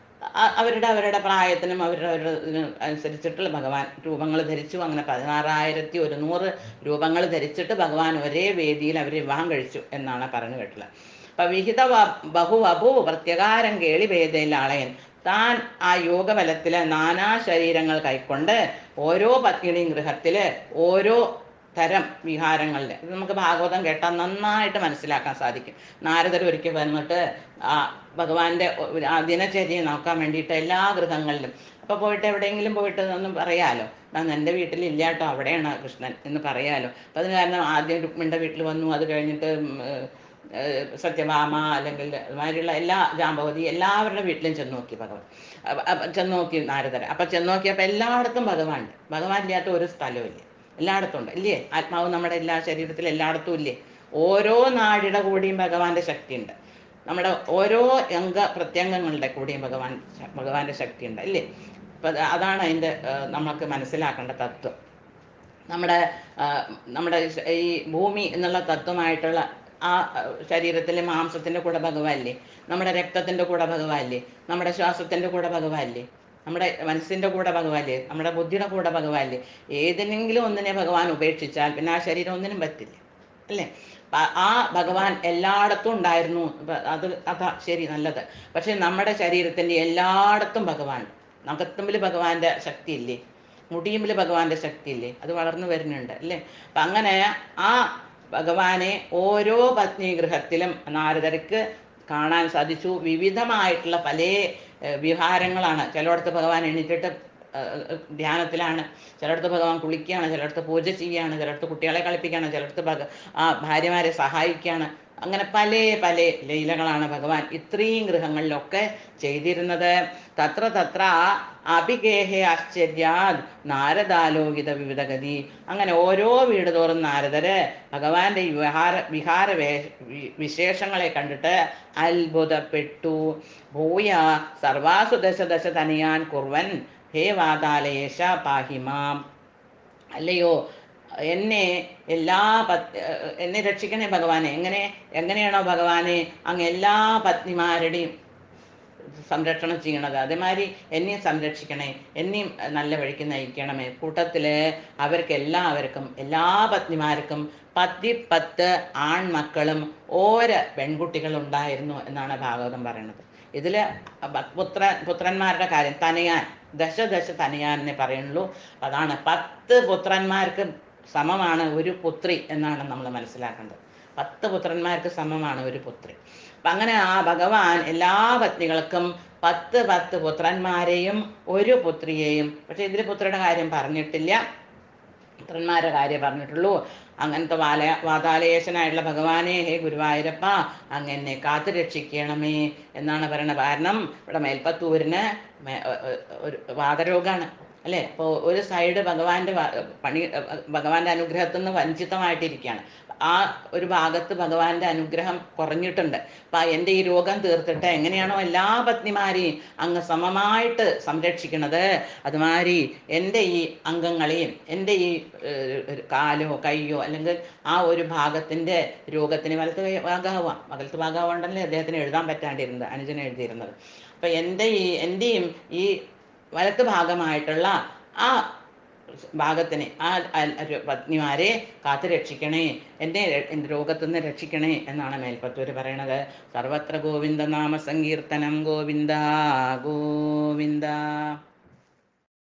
അ- അവരുടെ അവരുടെ പ്രായത്തിനും അവരുടെ അവരുടെ ഇതിനും അനുസരിച്ചിട്ടുള്ള ഭഗവാൻ രൂപങ്ങൾ ധരിച്ചു അങ്ങനെ പതിനാറായിരത്തി ഒരുന്നൂറ് രൂപങ്ങൾ ധരിച്ചിട്ട് ഭഗവാൻ ഒരേ വേദിയിൽ അവർ വിവാഹം കഴിച്ചു എന്നാണ് പറഞ്ഞു കേട്ടുള്ളത് അപ്പൊ വിഹിത വ- ബഹുവഭു പ്രത്യേകാരം കേളി ഭേദയിലാളയൻ താൻ ആ യോഗബലത്തില് നാനാ ശരീരങ്ങൾ കൈക്കൊണ്ട് ഓരോ പത്നിയുടെയും ഗൃഹത്തില് ഓരോ തരം വിഹാരങ്ങളിൽ ഇത് നമുക്ക് ഭാഗവതം കേട്ടാൽ നന്നായിട്ട് മനസ്സിലാക്കാൻ സാധിക്കും നാരദർ ഒരിക്കൽ വന്നിട്ട് ആ ഭഗവാന്റെ ഒ- ആ ദിനചര്യ നോക്കാൻ വേണ്ടിയിട്ട് എല്ലാ ഗൃഹങ്ങളിലും അപ്പോൾ പോയിട്ട് എവിടെയെങ്കിലും പോയിട്ട് ഒന്നും പറയാലോ ഞാൻ എൻ്റെ വീട്ടിലില്ല കേട്ടോ അവിടെയാണ് കൃഷ്ണൻ എന്ന് പറയാലോ അപ്പം അതിന് കാരണം ആദ്യം രുക്മിണിൻ്റെ വീട്ടിൽ വന്നു അത് കഴിഞ്ഞിട്ട് ഉം, ഏർ, ഏർ, സത്യഭാമ അല്ലെങ്കിൽ അതുമാതിരിയുള്ള എല്ലാ ജാമ്പവതി എല്ലാവരുടെ വീട്ടിലും ചെന്ന് നോക്കി ഭഗവാൻ അപ്പ- അപ്പ ചെന്ന് നോക്കി നാരദർ അപ്പം ചെന്ന് നോക്കിയപ്പോൾ എല്ലായിടത്തും ഭഗവാൻ ഉണ്ട് ഭഗവാൻ ഇല്ലാത്ത ഒരു സ്ഥലവും ഇല്ല എല്ലായിടത്തും ഉണ്ട് ഇല്ലേ ആത്മാവ് നമ്മുടെ എല്ലാ ശരീരത്തിലും എല്ലായിടത്തും ഇല്ലേ ഓരോ നാടിയുടെ കൂടിയും ഭഗവാന്റെ ശക്തിയുണ്ട് നമ്മുടെ ഓരോ അംഗ പ്രത്യംഗങ്ങളുടെ കൂടിയും ഭഗവാൻ ഭഗവാന്റെ ശക്തിയുണ്ട് ഇല്ലേ അപ്പം അത് അതാണ് അതിൻ്റെ നമുക്ക് മനസ്സിലാക്കേണ്ട തത്വം നമ്മുടെ ആ, നമ്മുടെ ശ- ഈ ഭൂമി എന്നുള്ള തത്വമായിട്ടുള്ള ആ ശരീരത്തിലെ മാംസത്തിൻ്റെ കൂടെ ഭഗവാനില്ലേ നമ്മുടെ രക്തത്തിൻ്റെ കൂടെ ഭഗവാനില്ലേ നമ്മുടെ ശ്വാസത്തിൻ്റെ കൂടെ ഭഗവാനില്ലേ നമ്മുടെ മനസ്സിൻ്റെ കൂടെ ഭഗവാനില്ലേ നമ്മുടെ ബുദ്ധിയുടെ കൂടെ ഭഗവാനില്ലേ ഏതിനെങ്കിലും ഒന്നിനെ ഭഗവാൻ ഉപേക്ഷിച്ചാൽ പിന്നെ ആ ശരീരം ഒന്നിനും പറ്റില്ല അല്ലേ പ- ആ ഭഗവാൻ എല്ലായിടത്തും ഉണ്ടായിരുന്നു പ- അത് അതാ ശരി നല്ലത് പക്ഷെ നമ്മുടെ ശരീരത്തിൻ്റെ എല്ലായിടത്തും ഭഗവാൻ നഖത്തുമ്പിൽ ഭഗവാന്റെ ശക്തി ഇല്ലേ മുടിയുമ്പിൽ ഭഗവാന്റെ ശക്തി ഇല്ലേ അത് വളർന്നു വരുന്നുണ്ട് അല്ലേ അപ്പം അങ്ങനെ ആ ഭഗവാനെ ഓരോ പത്നി ഗൃഹത്തിലും നാരദർക്ക് കാണാൻ സാധിച്ചു വിവിധമായിട്ടുള്ള പല ഏഹ്, വിഹാരങ്ങളാണ് ചിലയിടത്ത് ഭഗവാൻ എണീറ്റിട്ട് ഏഹ്, ഏഹ്, ധ്യാനത്തിലാണ് ചിലയിടത്ത് ഭഗവാൻ കുളിക്കുകയാണ് ചിലയിടത്ത് പൂജ ചെയ്യുകയാണ് ചിലയിടത്ത് കുട്ടികളെ കളിപ്പിക്കുകയാണ് ചിലയിടത്ത് ഭഗ ആ ഭാര്യമാരെ സഹായിക്കുകയാണ് അങ്ങനെ പല പല ലീലകളാണ് ഭഗവാൻ ഇത്രയും ഗൃഹങ്ങളിലൊക്കെ ചെയ്തിരുന്നത് തത്ര തത്ര അഭിഗേഹേ ആശ്ചര്യാത് നാരദാലോകിത വിവിധഗതി അങ്ങനെ ഓരോ വീട് തോറും നാരദര് ഭഗവാന്റെ ഈ വിഹാര വിഹാര വേ- വി- വിശേഷങ്ങളെ കണ്ടിട്ട് അത്ഭുതപ്പെട്ടു ഭൂയ സർവാസു ദശ ദശ തനിയാൻ കുർവൻ ഹേ വാതാലയേശ പാഹിമാം അല്ലയോ എന്നെ എല്ലാ പത് ഏഹ് എന്നെ രക്ഷിക്കണേ ഭഗവാനെ എങ്ങനെ എങ്ങനെയാണോ ഭഗവാനെ അങ്ങ് എല്ലാ പത്നിമാരുടെയും സംരക്ഷണം ചെയ്യണത് അതേമാതിരി എന്നെയും സംരക്ഷിക്കണേ എന്നെയും നല്ല വഴിക്ക് നയിക്കണമേ കൂട്ടത്തില് അവർക്ക് എല്ലാവർക്കും എല്ലാ പത്നിമാർക്കും പത്തി പത്ത് ആൺമക്കളും ഓരോ പെൺകുട്ടികളുണ്ടായിരുന്നു എന്നാണ് ഭാഗവതം പറയുന്നത് ഇതില് ബ- പുത്ര പുത്രന്മാരുടെ കാര്യം തനയാൻ ദശ ദശ തനയാനെ പറയുള്ളൂ അതാണ് പത്ത് പുത്രന്മാർക്ക് സമമാണ് ഒരു പുത്രി എന്നാണ് നമ്മൾ മനസ്സിലാക്കേണ്ടത് പത്ത് പുത്രന്മാർക്ക് സമമാണ് ഒരു പുത്രി അപ്പം അങ്ങനെ ആ ഭഗവാൻ എല്ലാ പത്നികൾക്കും പത്ത് പത്ത് പുത്രന്മാരെയും ഒരു പുത്രിയെയും പക്ഷെ ഇതിൽ പുത്രിയുടെ കാര്യം പറഞ്ഞിട്ടില്ല പുത്രന്മാരുടെ കാര്യം പറഞ്ഞിട്ടുള്ളൂ അങ്ങനത്തെ വാല വാതാലയേശനായിട്ടുള്ള ഭഗവാനെ ഹേ ഗുരുവായൂരപ്പ അങ്ങനെ കാത്തു രക്ഷിക്കണമേ എന്നാണ് പറയുന്നത് കാരണം ഇവിടെ മേൽപ്പത്തൂരിന് മേ- ഏ- ഏ- ഒരു വാതരോഗാണ് അല്ലേ അപ്പോൾ ഒരു സൈഡ് ഭഗവാന്റെ വ- പണി ഭഗവാന്റെ അനുഗ്രഹത്തിൽ നിന്ന് വഞ്ചിതമായിട്ടിരിക്കുകയാണ് ആ ഒരു ഭാഗത്ത് ഭഗവാന്റെ അനുഗ്രഹം കുറഞ്ഞിട്ടുണ്ട് അപ്പം എൻ്റെ ഈ രോഗം തീർത്തിട്ട് എങ്ങനെയാണോ എല്ലാ പത്നിമാരെയും അങ്ങ് സമമായിട്ട് സംരക്ഷിക്കുന്നത് അതുമാതിരി എൻ്റെ ഈ അംഗങ്ങളെയും എൻ്റെ ഈ ഏഹ്, ഒരു കാലോ കൈയോ അല്ലെങ്കിൽ ആ ഒരു ഭാഗത്തിൻ്റെ രോഗത്തിന് വലത്ത് കൈ ഭാഗമാവാം വലത്ത് ഭാഗമാവണ്ടല്ലേ അദ്ദേഹത്തിന് എഴുതാൻ പറ്റാണ്ടിരുന്നത് അനുജൻ എഴുതിയിരുന്നത് അപ്പം എൻ്റെ ഈ എൻ്റെയും ഈ വലത്ത് ഭാഗമായിട്ടുള്ള ആ ഭാഗത്തിന് ആ അൽ- ഒരു പത്നിമാരെ കാത്തു രക്ഷിക്കണേ എന്നെ ര- എൻ്റെ രോഗത്തു നിന്ന് രക്ഷിക്കണേ എന്നാണ് മേൽപ്പത്തൂര് പറയണത് സർവത്ര ഗോവിന്ദ നാമ സങ്കീർത്തനം ഗോവിന്ദ ഗോവിന്ദ